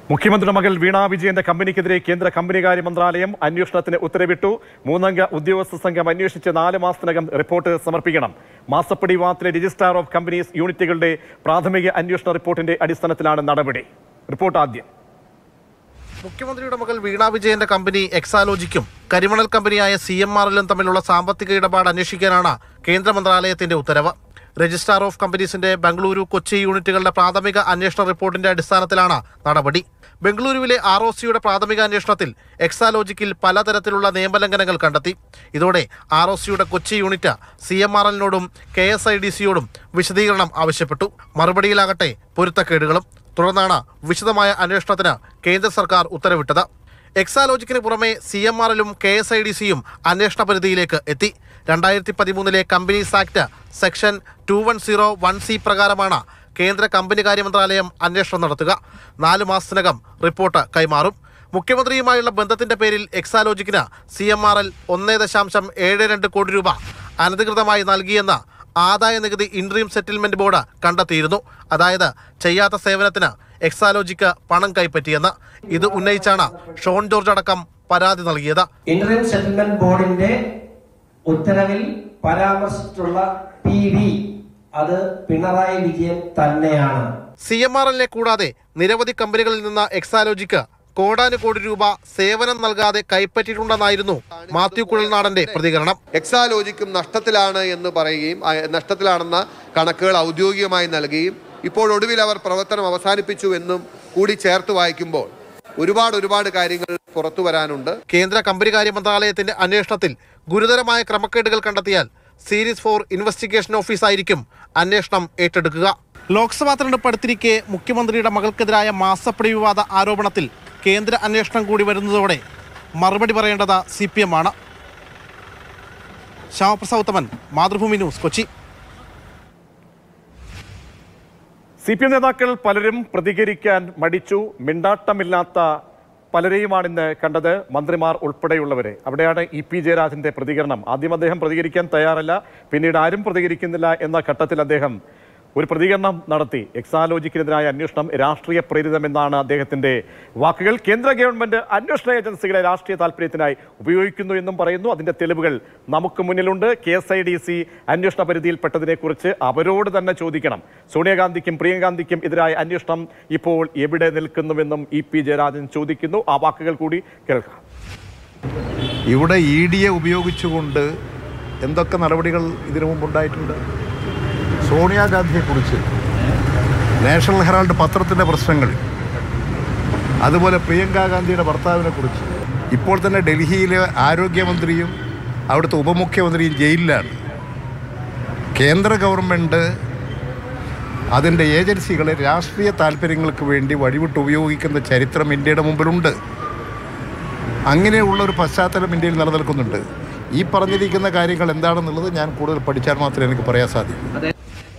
മുഖ്യമന്ത്രിയുടെ മകൾ വീണ വിജയന്റെ കമ്പനിക്കെതിരെ കേന്ദ്ര കമ്പനികാര്യ മന്ത്രാലയം അന്വേഷണത്തിന് ഉത്തരവിട്ടു മൂന്നംഗ ഉദ്യോഗസ്ഥ സംഘം അന്വേഷിച്ച് നാല് മാസത്തിനകം റിപ്പോർട്ട് സമർപ്പിക്കണം മാസപ്പടി വിവാദത്തിലെ രജിസ്ട്രാർ ഓഫ് കമ്പനീസ് യൂണിറ്റുകളുടെ പ്രാഥമിക അന്വേഷണ റിപ്പോർട്ടിന്റെ അടിസ്ഥാനത്തിലാണ് നടപടി റിപ്പോർട്ട് ആദ്യം മുഖ്യമന്ത്രിയുടെ മകൾ വീണ വിജയന്റെ കമ്പനി എക്സാലോജിക്കും കരിമണൽ കമ്പനിയായ സി എം ആർ എല്ലും തമ്മിലുള്ള സാമ്പത്തിക ഇടപാട് അന്വേഷിക്കാനാണ് കേന്ദ്ര മന്ത്രാലയത്തിന്റെ ഉത്തരവ് രജിസ്ട്രാർ ഓഫ് കമ്പനീസിന്റെ ബംഗളൂരു കൊച്ചി യൂണിറ്റുകളുടെ പ്രാഥമിക അന്വേഷണ റിപ്പോർട്ടിന്റെ അടിസ്ഥാനത്തിലാണ് നടപടി ബംഗളൂരുവിലെ ആർ ഒ സിയുടെ പ്രാഥമിക അന്വേഷണത്തിൽ എക്സാലോജിക്കിൽ പലതരത്തിലുള്ള നിയമലംഘനങ്ങൾ കണ്ടെത്തി ഇതോടെ ആർ ഒ സിയുടെ Kochi unit C M R എല്ലിനോടും കെ എസ് ഐ ഡി സിയോടും വിശദീകരണം ആവശ്യപ്പെട്ടു മറുപടിയിലാകട്ടെ പൊരുത്തക്കേടുകളും തുടർന്നാണ് വിശദമായ അന്വേഷണത്തിന് കേന്ദ്ര സർക്കാർ ഉത്തരവിട്ടത് എക്സാലോജിക്കിന് പുറമെ സി എം ആറിലും കെ എസ് ഐ ഡി സിയും അന്വേഷണ പരിധിയിലേക്ക് എത്തി രണ്ടായിരത്തി പതിമൂന്നിലെ companies act section two one zero one C പ്രകാരമാണ് കേന്ദ്ര കമ്പനികാര്യ മന്ത്രാലയം അന്വേഷണം നടത്തുക നാല് മാസത്തിനകം റിപ്പോർട്ട് കൈമാറും മുഖ്യമന്ത്രിയുമായുള്ള ബന്ധത്തിന്റെ പേരിൽ എക്സാലോജിക്കിന് സി എം ആർ എൽ ഒന്നേ ദശാംശം ഏഴ് രണ്ട് കോടി രൂപ അനധികൃതമായി നൽകിയെന്ന് ആദായ നികുതി ഇൻട്രീം സെറ്റിൽമെന്റ് ബോർഡ് കണ്ടെത്തിയിരുന്നു അതായത് ചെയ്യാത്ത സേവനത്തിന് എക്സാലോജിക്ക് പണം കൈപ്പറ്റിയെന്ന് ഇത് ഉന്നയിച്ചാണ് ഷോൺ ജോർജ് അടക്കം പരാതി നൽകിയത് ഇന്റർനെം സെറ്റിൽമെന്റ് ബോർഡിന്റെ ഉത്തരവിൽ പരാമർശിച്ചിട്ടുള്ള പി വി അത് പിണറായി വിജയൻ തന്നെയാണ് സി എം ആർ എല്ലിനെ കൂടാതെ നിരവധി കമ്പനികളിൽ നിന്ന് എക്സാലോജിക്ക് കോടാനുകോടി രൂപ സേവനം നൽകാതെ കൈപ്പറ്റിയിട്ടുണ്ടെന്നായിരുന്നു മാത്യു കുഴൽനാടന്റെ പ്രതികരണം എക്സാലോജിക്കും നഷ്ടത്തിലാണ് എന്ന് പറയുകയും ആ, നഷ്ടത്തിലാണെന്ന കണക്കുകൾ ഔദ്യോഗികമായി നൽകുകയും ഇപ്പോൾ ഒടുവിൽ അവർ പ്രവർത്തനം അവസാനിപ്പിച്ചു എന്നും കൂടി ചേർത്ത് വായിക്കുമ്പോൾ ഒരുപാട് ഒരുപാട് കാര്യങ്ങൾ പുറത്തു വരാനുണ്ട് കേന്ദ്ര കമ്പനികാര്യ മന്ത്രാലയത്തിന്റെ അന്വേഷണത്തിൽ ഗുരുതരമായ ക്രമക്കേടുകൾ കണ്ടെത്തിയാൽ സീരീസ് ഫോർ ഇൻവെസ്റ്റിഗേഷൻ ഓഫീസായിരിക്കും അന്വേഷണം ഏറ്റെടുക്കുക ലോക്സഭാ തെരഞ്ഞെടുപ്പ് അടുത്തിരിക്കെ മുഖ്യമന്ത്രിയുടെ മകൾക്കെതിരായ മാസപ്പടി വിവാദ ആരോപണത്തിൽ കേന്ദ്ര അന്വേഷണം കൂടി വരുന്നതോടെ മറുപടി പറയേണ്ടത് സി പി എം ആണ് Shyamaprasad Uthaman Mathrubhumi news Kochi C P M നേതാക്കൾ പലരും പ്രതികരിക്കാൻ മടിച്ചു മിണ്ടാട്ടമില്ലാത്ത പലരെയുമാണ് ഇന്ന് കണ്ടത് മന്ത്രിമാർ ഉൾപ്പെടെയുള്ളവരെ അവിടെയാണ് ഇ പി ജയരാജന്റെ പ്രതികരണം ആദ്യം അദ്ദേഹം പ്രതികരിക്കാൻ തയ്യാറല്ല പിന്നീട് ആരും പ്രതികരിക്കുന്നില്ല എന്ന ഘട്ടത്തിൽ അദ്ദേഹം ഒരു പ്രതികരണം നടത്തി എക്സാലോജിക്കിനെതിരായ അന്വേഷണം രാഷ്ട്രീയ പ്രേരിതമെന്നാണ് അദ്ദേഹത്തിന്റെ വാക്കുകൾ കേന്ദ്ര ഗവൺമെന്റ് അന്വേഷണ ഏജൻസികളെ രാഷ്ട്രീയ താല്പര്യത്തിനായി ഉപയോഗിക്കുന്നു എന്നും പറയുന്നു അതിന്റെ തെളിവുകൾ നമുക്ക് മുന്നിലുണ്ട് K S I D C അന്വേഷണ പരിധിയിൽപ്പെട്ടതിനെ കുറിച്ച് അവരോട് തന്നെ ചോദിക്കണം സോണിയാഗാന്ധിക്കും പ്രിയങ്കാന്തിക്കും എതിരായ അന്വേഷണം ഇപ്പോൾ എവിടെ നിൽക്കുന്നുവെന്നും ഇ പി ജയരാജൻ ചോദിക്കുന്നു ആ വാക്കുകൾ കൂടി കേൾക്കാം ഇവിടെ ഇ ഡിയെ ഉപയോഗിച്ചുകൊണ്ട് എന്തൊക്കെ നടപടികൾ ഇതിനു മുമ്പുണ്ടായിട്ടുണ്ട് സോണിയാഗാന്ധിയെക്കുറിച്ച് നാഷണൽ ഹെറാൾഡ് പത്രത്തിൻ്റെ പ്രശ്നങ്ങൾ അതുപോലെ പ്രിയങ്കാ ഗാന്ധിയുടെ ഭർത്താവിനെ കുറിച്ച് ഇപ്പോൾ തന്നെ ഡൽഹിയിലെ ആരോഗ്യമന്ത്രിയും അവിടുത്തെ ഉപമുഖ്യമന്ത്രിയും ജയിലിലാണ് കേന്ദ്ര ഗവൺമെൻറ് അതിൻ്റെ ഏജൻസികളെ രാഷ്ട്രീയ താല്പര്യങ്ങൾക്ക് വേണ്ടി വഴിവിട്ട് ഉപയോഗിക്കുന്ന ചരിത്രം ഇന്ത്യയുടെ മുമ്പിലുണ്ട് അങ്ങനെയുള്ള ഒരു പശ്ചാത്തലം ഇന്ത്യയിൽ നിലനിൽക്കുന്നുണ്ട് ഈ പറഞ്ഞിരിക്കുന്ന കാര്യങ്ങൾ എന്താണെന്നുള്ളത് ഞാൻ കൂടുതൽ പഠിച്ചാൽ മാത്രമേ എനിക്ക് പറയാൻ സാധിക്കൂ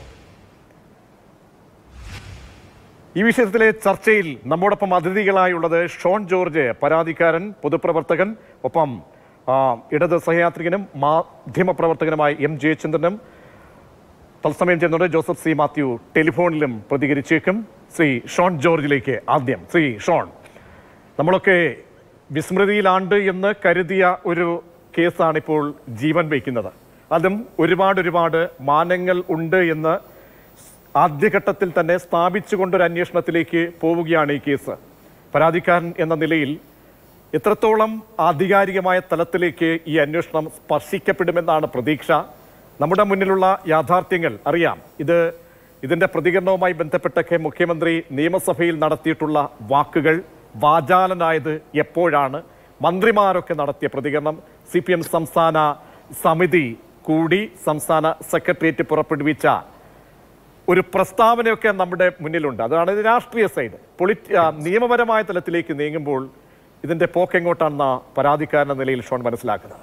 ഈ വിഷയത്തിലെ ചർച്ചയിൽ നമ്മോടൊപ്പം അതിഥികളായുള്ളത് ഷോൺ ജോർജ് പരാതിക്കാരൻ പൊതുപ്രവർത്തകൻ ഒപ്പം ആ, ഇടത് സഹയാത്രികനും മാധ്യമപ്രവർത്തകനുമായ എം ജയചന്ദ്രനും തത്സമയം ചെയ്യുന്നുണ്ട് ജോസഫ് സി മാത്യു ടെലിഫോണിലും പ്രതികരിച്ചേക്കും ശ്രീ ഷോൺ ജോർജിലേക്ക് ആദ്യം ശ്രീ ഷോൺ നമ്മളൊക്കെ വിസ്മൃതിയിലാണ്ട് എന്ന് കരുതിയ ഒരു കേസാണ് ഇപ്പോൾ ജീവൻ വയ്ക്കുന്നത് അതും ഒരുപാട് ഒരുപാട് മാനങ്ങൾ ഉണ്ട് എന്ന് ആദ്യഘട്ടത്തിൽ തന്നെ സ്ഥാപിച്ചുകൊണ്ടൊരു അന്വേഷണത്തിലേക്ക് പോവുകയാണ് ഈ കേസ് പരാതിക്കാരൻ എന്ന നിലയിൽ എത്രത്തോളം ആധികാരികമായ തലത്തിലേക്ക് ഈ അന്വേഷണം സ്പർശിക്കപ്പെടുമെന്നാണ് പ്രതീക്ഷ നമ്മുടെ മുന്നിലുള്ള യാഥാർത്ഥ്യങ്ങൾ അറിയാം ഇത് ഇതിന്റെ പ്രതികരണവുമായി ബന്ധപ്പെട്ടൊക്കെ മുഖ്യമന്ത്രി നിയമസഭയിൽ നടത്തിയിട്ടുള്ള വാക്കുകൾ വാചാലനായത് എപ്പോഴാണ് മന്ത്രിമാരൊക്കെ നടത്തിയ പ്രതികരണം സി പി എം സംസ്ഥാന സമിതി കൂടി സംസ്ഥാന സെക്രട്ടേറിയറ്റ് പുറപ്പെടുവിച്ച ഒരു പ്രസ്താവനയൊക്കെ നമ്മുടെ മുന്നിലുണ്ട് അതാണ് ഇത് രാഷ്ട്രീയ സൈഡ് പൊളിറ്റി ആ, നിയമപരമായ തലത്തിലേക്ക് നീങ്ങുമ്പോൾ ഇതിന്റെ പോക്ക് എങ്ങോട്ടാണെന്ന പരാതിക്കാരൻ എന്ന നിലയിൽ ഷോൺ മനസ്സിലാക്കുന്നത്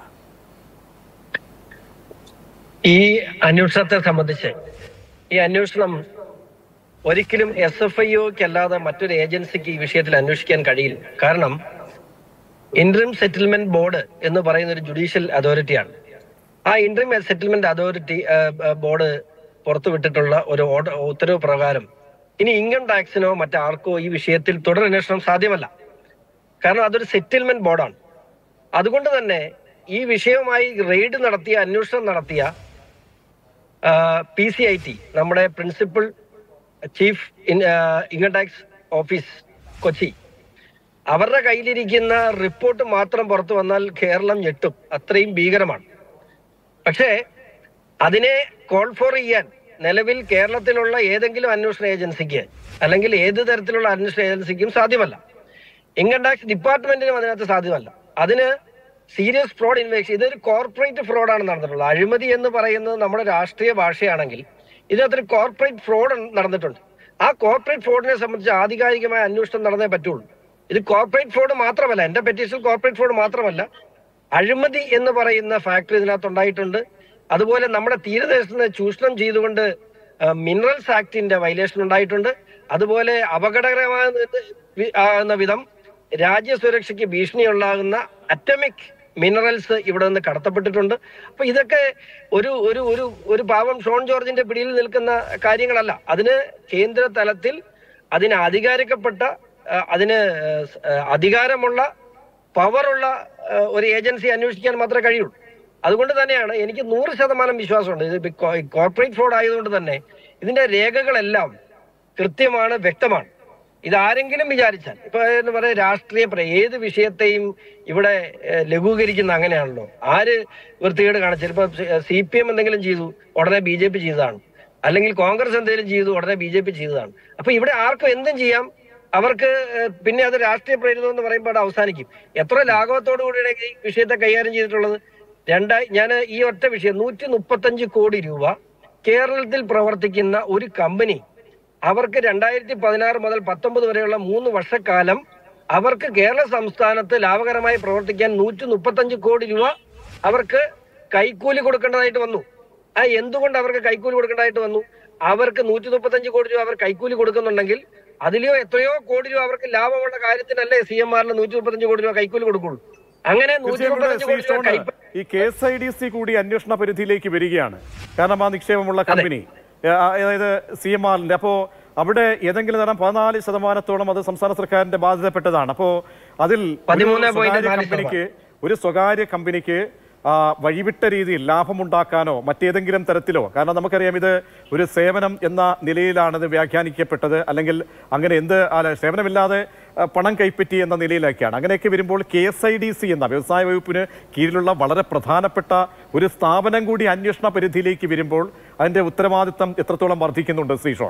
ഈ അന്വേഷണത്തെ സംബന്ധിച്ച് ഈ അന്വേഷണം ഒരിക്കലും എസ് എഫ് ഐ ഒക്ക് അല്ലാതെ മറ്റൊരു ഏജൻസിക്ക് ഈ വിഷയത്തിൽ അന്വേഷിക്കാൻ കഴിയില്ല കാരണം ഇന്ററിം സെറ്റിൽമെന്റ് ബോർഡ് എന്ന് പറയുന്ന ഒരു ജുഡീഷ്യൽ അതോറിറ്റിയാണ് ആ ഇന്ററിം സെറ്റിൽമെന്റ് അതോറിറ്റി ബോർഡ് പുറത്തുവിട്ടിട്ടുള്ള ഒരു ഓർഡർ ഉത്തരവ് പ്രകാരം ഇനി ഇൻകം ടാക്സിനോ മറ്റാർക്കോ ഈ വിഷയത്തിൽ തുടരന്വേഷണം സാധ്യമല്ല കാരണം അതൊരു സെറ്റിൽമെന്റ് ബോർഡാണ് അതുകൊണ്ട് തന്നെ ഈ വിഷയവുമായി റെയ്ഡ് നടത്തിയ അന്വേഷണം നടത്തിയ പി സി ഐ ടി നമ്മുടെ principal chief income tax office Kochi അവരുടെ കയ്യിലിരിക്കുന്ന റിപ്പോർട്ട് മാത്രം പുറത്തു വന്നാൽ കേരളം ഞെട്ടും അത്രയും ഭീകരമാണ് പക്ഷേ അതിനെ കോൾ ഫോർ ചെയ്യാൻ നിലവിൽ കേരളത്തിലുള്ള ഏതെങ്കിലും അന്വേഷണ ഏജൻസിക്ക് അല്ലെങ്കിൽ ഏത് തരത്തിലുള്ള അന്വേഷണ ഏജൻസിക്കും സാധ്യമല്ല ഇൻകം ടാക്സ് ഡിപ്പാർട്ട്മെന്റിനും അതിനകത്ത് സാധ്യമല്ല അതിന് സീരിയസ് ഫ്രോഡ് ഇൻവെസ്റ്റ് ഇതൊരു കോർപ്പറേറ്റ് ഫ്രോഡാണ് നടന്നിട്ടുള്ളത് അഴിമതി എന്ന് പറയുന്നത് നമ്മുടെ രാഷ്ട്രീയ ഭാഷയാണെങ്കിൽ ഇതിനകത്തൊരു കോർപ്പറേറ്റ് ഫ്രോഡ് നടന്നിട്ടുണ്ട് ആ കോർപ്പറേറ്റ് ഫ്രോഡിനെ സംബന്ധിച്ച് ആധികാരികമായ അന്വേഷണം നടന്നേ പറ്റുള്ളൂ ഇത് കോർപ്പറേറ്റ് ഫ്രോഡ് മാത്രമല്ല എന്റെ പെറ്റീഷൻ കോർപ്പറേറ്റ് ഫ്രോഡ് മാത്രമല്ല അഴിമതി എന്ന് പറയുന്ന ഫാക്ടറി ഇതിനകത്ത് ഉണ്ടായിട്ടുണ്ട് അതുപോലെ നമ്മുടെ തീരദേശത്ത് നിന്ന് ചൂഷണം ചെയ്തുകൊണ്ട് മിനറൽസ് ആക്ടിന്റെ വയലേഷൻ ഉണ്ടായിട്ടുണ്ട് അതുപോലെ അപകടകരമായ വി- ആകുന്ന വിധം രാജ്യസുരക്ഷയ്ക്ക് ഭീഷണിയുണ്ടാകുന്ന അറ്റമിക് മിനറൽസ് ഇവിടെ നിന്ന് കടത്തപ്പെട്ടിട്ടുണ്ട് അപ്പൊ ഇതൊക്കെ ഒരു ഒരു ഒരു ഒരു പാവം ഷോൺ ജോർജിന്റെ പിടിയിൽ നിൽക്കുന്ന കാര്യങ്ങളല്ല അതിന് കേന്ദ്ര തലത്തിൽ അതിന് അധികാരിക്കപ്പെട്ട ആ, അതിന് ആ, അധികാരമുള്ള പവറുള്ള ആ, ഒരു ഏജൻസി അന്വേഷിക്കാൻ മാത്രമേ കഴിയുള്ളൂ അതുകൊണ്ട് തന്നെയാണ് എനിക്ക് നൂറ് ശതമാനം വിശ്വാസമുണ്ട് ഇത് കോർപ്പറേറ്റ് ഫ്രോഡ് ആയതുകൊണ്ട് തന്നെ ഇതിന്റെ രേഖകളെല്ലാം കൃത്യമാണ് വ്യക്തമാണ് ഇതാരെങ്കിലും വിചാരിച്ചാൽ ഇപ്പൊ എന്ന് പറയാ രാഷ്ട്രീയ പ്ര- ഏത് വിഷയത്തെയും ഇവിടെ ഏഹ്, ലഘൂകരിക്കുന്ന അങ്ങനെയാണല്ലോ ആര് വൃത്തികേട് കാണിച്ചാൽ ഇപ്പൊ സി പി എം എന്തെങ്കിലും ചെയ്തു ഉടനെ ബി ജെ പി ചെയ്തതാണ് അല്ലെങ്കിൽ കോൺഗ്രസ് എന്തെങ്കിലും ചെയ്തു ഉടനെ ബി ജെ പി ചെയ്തതാണ് അപ്പൊ ഇവിടെ ആർക്കും എന്തും ചെയ്യാം അവർക്ക് ഏഹ്, പിന്നെ അത് രാഷ്ട്രീയ പ്രേരിതം എന്ന് പറയുമ്പോൾ അത് അവസാനിക്കും എത്ര ലാഘവത്തോടു കൂടിയാണ് ഈ വിഷയത്തെ കൈകാര്യം ചെയ്തിട്ടുള്ളത് രണ്ടായി ഞാൻ ഈ ഒറ്റ വിഷയം നൂറ്റി മുപ്പത്തഞ്ച് കോടി രൂപ കേരളത്തിൽ പ്രവർത്തിക്കുന്ന ഒരു കമ്പനി അവർക്ക് രണ്ടായിരത്തി പതിനാറ് മുതൽ പത്തൊമ്പത് വരെയുള്ള മൂന്ന് വർഷക്കാലം അവർക്ക് കേരള സംസ്ഥാനത്ത് ലാഭകരമായി പ്രവർത്തിക്കാൻ നൂറ്റി മുപ്പത്തഞ്ച് കോടി രൂപ അവർക്ക് കൈക്കൂലി കൊടുക്കേണ്ടതായിട്ട് വന്നു ആ എന്തുകൊണ്ട് അവർക്ക് കൈക്കൂലി കൊടുക്കേണ്ടതായിട്ട് വന്നു അവർക്ക് നൂറ്റി മുപ്പത്തഞ്ച് കോടി രൂപ അവർ കൈക്കൂലി കൊടുക്കുന്നുണ്ടെങ്കിൽ അതിലെയോ എത്രയോ കോടി രൂപ അവർക്ക് ലാഭമുള്ള കാര്യത്തിനല്ലേ സി എം ആറിന് നൂറ്റി മുപ്പത്തഞ്ച് കോടി രൂപ കൈക്കൂലി കൊടുക്കുള്ളൂ അങ്ങനെ നൂറ്റി തീർച്ചയായും ഇവിടെ മുപ്പത്തഞ്ച് ശ്രീ കോടി രൂപ ഷോണ് കൈ ഈ K S I D C കൂടി അന്വേഷണ പരിധിയിലേക്ക് വരികയാണ് കാരണം ആ നിക്ഷേപമുള്ള കമ്പനി ഏ, ആ, അതായത് സി എം ആറിന്റെ അപ്പോ അവിടെ ഏതെങ്കിലും തരം പതിനാല് ശതമാനത്തോളം അത് സംസ്ഥാന സർക്കാരിന്റെ ബാധ്യതപ്പെട്ടതാണ് അപ്പോ അതിൽ ഒരു 13.4 സ്വകാര്യ കമ്പനിക്ക് ഒരു സ്വകാര്യ കമ്പനിക്ക് ആ, വഴിവിട്ട രീതിയിൽ ലാഭമുണ്ടാക്കാനോ മറ്റേതെങ്കിലും തരത്തിലോ കാരണം നമുക്കറിയാം ഇത് ഒരു സേവനം എന്ന നിലയിലാണ് ഇത് വ്യാഖ്യാനിക്കപ്പെട്ടത് അല്ലെങ്കിൽ അങ്ങനെ എന്ത് അല്ല സേവനമില്ലാതെ ആ, പണം കൈപ്പറ്റി എന്ന നിലയിലേക്കാണ് അങ്ങനെയൊക്കെ വരുമ്പോൾ K S I D C എന്ന വ്യവസായ വകുപ്പിന് കീഴിലുള്ള വളരെ പ്രധാനപ്പെട്ട ഒരു സ്ഥാപനം കൂടി അന്വേഷണ പരിധിയിലേക്ക് വരുമ്പോൾ അതിന്റെ ഉത്തരവാദിത്തം എത്രത്തോളം വർദ്ധിക്കുന്നുണ്ട് ശ്രീ ഷോൺ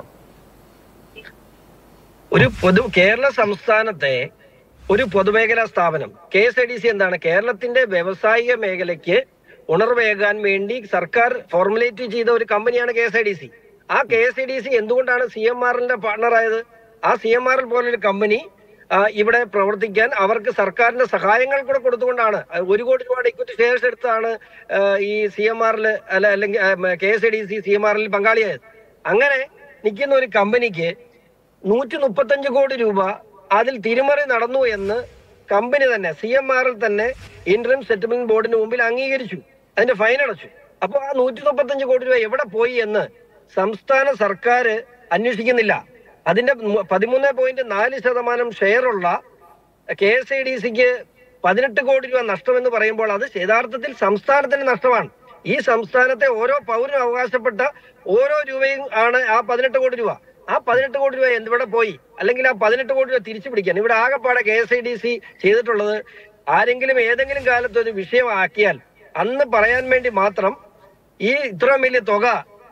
ഒരു പൊതു കേരള സംസ്ഥാനത്തെ ഒരു പൊതുമേഖലാ സ്ഥാപനം K S I D C എന്താണ് കേരളത്തിന്റെ വ്യവസായിക മേഖലയ്ക്ക് ഉണർവേകാൻ വേണ്ടി സർക്കാർ ഫോർമുലേറ്റ് ചെയ്ത ഒരു കമ്പനിയാണ് K S I D C ആ K S I D C എന്തുകൊണ്ടാണ് സി എം ആറിന്റെ പാർട്ണറായത് ആ സി എം ആർ പോലൊരു കമ്പനി ആ, ഇവിടെ പ്രവർത്തിക്കാൻ അവർക്ക് സർക്കാരിന്റെ സഹായങ്ങൾ കൂടെ കൊടുത്തുകൊണ്ടാണ് ആ, ഒരു കോടി രൂപയുടെ ഇക്വിറ്റി ഷെയർസ് എടുത്താണ് ആ, ഈ സി എം ആറിൽ അല്ല അല്ലെങ്കിൽ K S I D C C M ആറിൽ പങ്കാളിയായത് അങ്ങനെ നിൽക്കുന്ന ഒരു കമ്പനിക്ക് നൂറ്റി മുപ്പത്തഞ്ച് കോടി രൂപ അതിൽ തിരിമറി നടന്നു എന്ന് കമ്പനി തന്നെ സി എം ആറിൽ തന്നെ ഇന്റർം സെറ്റിൽമെന്റ് ബോർഡിന് മുമ്പിൽ അംഗീകരിച്ചു അതിന്റെ ഫൈൻ അടച്ചു അപ്പോൾ ആ നൂറ്റി മുപ്പത്തഞ്ച് കോടി രൂപ എവിടെ പോയി എന്ന് സംസ്ഥാന സർക്കാർ അന്വേഷിക്കുന്നില്ല അതിന്റെ മു- പതിമൂന്ന് പോയിന്റ് നാല് ശതമാനം ഷെയറുള്ള കെ എസ് ഐ ഡി സിക്ക് പതിനെട്ട് കോടി രൂപ നഷ്ടമെന്ന് പറയുമ്പോൾ അത് യഥാർത്ഥത്തിൽ സംസ്ഥാനത്തിന് നഷ്ടമാണ് ഈ സംസ്ഥാനത്തെ ഓരോ പൗരനും അവകാശപ്പെട്ട ഓരോ രൂപയും ആണ് ആ പതിനെട്ട് കോടി രൂപ ആ പതിനെട്ട് കോടി രൂപ എന്തിവിടെ പോയി അല്ലെങ്കിൽ ആ പതിനെട്ട് കോടി രൂപ തിരിച്ചു പിടിക്കാൻ ഇവിടെ ആകെപ്പാടെ K S I D C ചെയ്തിട്ടുള്ളത് ആരെങ്കിലും ഏതെങ്കിലും കാലത്ത് ഒരു വിഷയമാക്കിയാൽ അന്ന് പറയാൻ വേണ്ടി മാത്രം ഈ ഇത്രയും വലിയ തുക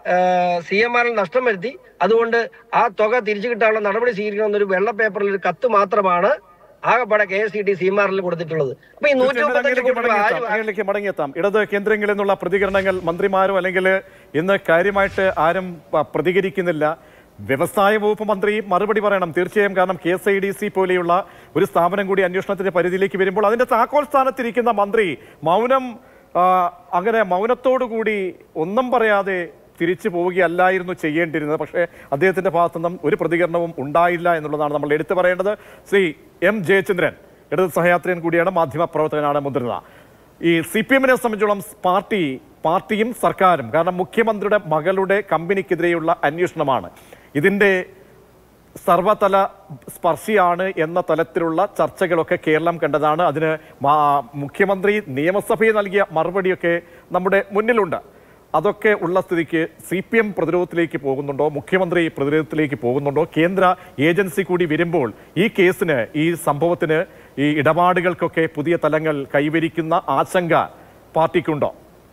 സി എം ആറിൽ നഷ്ടം വരുത്തി അതുകൊണ്ട് ആ തുക തിരിച്ചു കിട്ടാനുള്ള നടപടി സ്വീകരിക്കണമെന്നൊരു വെള്ള പേപ്പറിൽ ഒരു കത്ത് മാത്രമാണ് ആകെപ്പാടെ K S C T C M ആറിൽ കൊടുത്തിട്ടുള്ളത് അപ്പൊ ഈ നൂറ്റി മുപ്പത്തഞ്ച് അങ്ങയിലേക്ക് കോടി രൂപ മടങ്ങിയെത്താം ആര് അങ്ങയിലേക്ക് മടങ്ങിയെത്താം ഇടത് കേന്ദ്രങ്ങളിൽ നിന്നുള്ള പ്രതികരണങ്ങൾ മന്ത്രിമാരോ അല്ലെങ്കിൽ ഇന്ന് കാര്യമായിട്ട് ആരും പ- പ്രതികരിക്കുന്നില്ല വ്യവസായ വകുപ്പ് മന്ത്രി മറുപടി പറയണം തീർച്ചയായും കാരണം K S I D C പോലെയുള്ള ഒരു സ്ഥാപനം കൂടി അന്വേഷണത്തിന്റെ പരിധിയിലേക്ക് വരുമ്പോൾ അതിന്റെ താക്കോൽ സ്ഥാനത്തിരിക്കുന്ന മന്ത്രി മൗനം ആ, അങ്ങനെ മൗനത്തോടുകൂടി ഒന്നും പറയാതെ തിരിച്ചു പോവുകയല്ലായിരുന്നു ചെയ്യേണ്ടിരുന്നത് പക്ഷേ അദ്ദേഹത്തിന്റെ ഭാഗത്തുനിന്നും ഒരു പ്രതികരണവും ഉണ്ടായില്ല എന്നുള്ളതാണ് നമ്മൾ എടുത്തു പറയേണ്ടത് ശ്രീ എം ജയചന്ദ്രൻ ഇടത് സഹയാത്രികൻ കൂടിയാണ് മാധ്യമ പ്രവർത്തകനാണ് മുതിർന്ന ഈ സി പി എമ്മിനെ സംബന്ധിച്ചോളം പാർട്ടി പാർട്ടിയും സർക്കാരും കാരണം മുഖ്യമന്ത്രിയുടെ മകളുടെ കമ്പനിക്കെതിരെയുള്ള അന്വേഷണമാണ് ഇതിന്റെ സർവതല സ്പർശിയാണ് എന്ന തലത്തിലുള്ള ചർച്ചകളൊക്കെ കേരളം കണ്ടതാണ് അതിന് മാ- മുഖ്യമന്ത്രി നിയമസഭയിൽ നൽകിയ മറുപടിയൊക്കെ നമ്മുടെ മുന്നിലുണ്ട് അതൊക്കെ ഉള്ള സ്ഥിതിക്ക് സി പി എം പ്രതിരോധത്തിലേക്ക് പോകുന്നുണ്ടോ മുഖ്യമന്ത്രി പ്രതിരോധത്തിലേക്ക് പോകുന്നുണ്ടോ കേന്ദ്ര ഏജൻസി കൂടി വരുമ്പോൾ ഈ കേസിന് ഈ സംഭവത്തിന് ഈ ഇടപാടുകൾക്കൊക്കെ പുതിയ തലങ്ങൾ കൈവരിക്കുന്ന ആശങ്ക പാർട്ടിക്കുണ്ടോ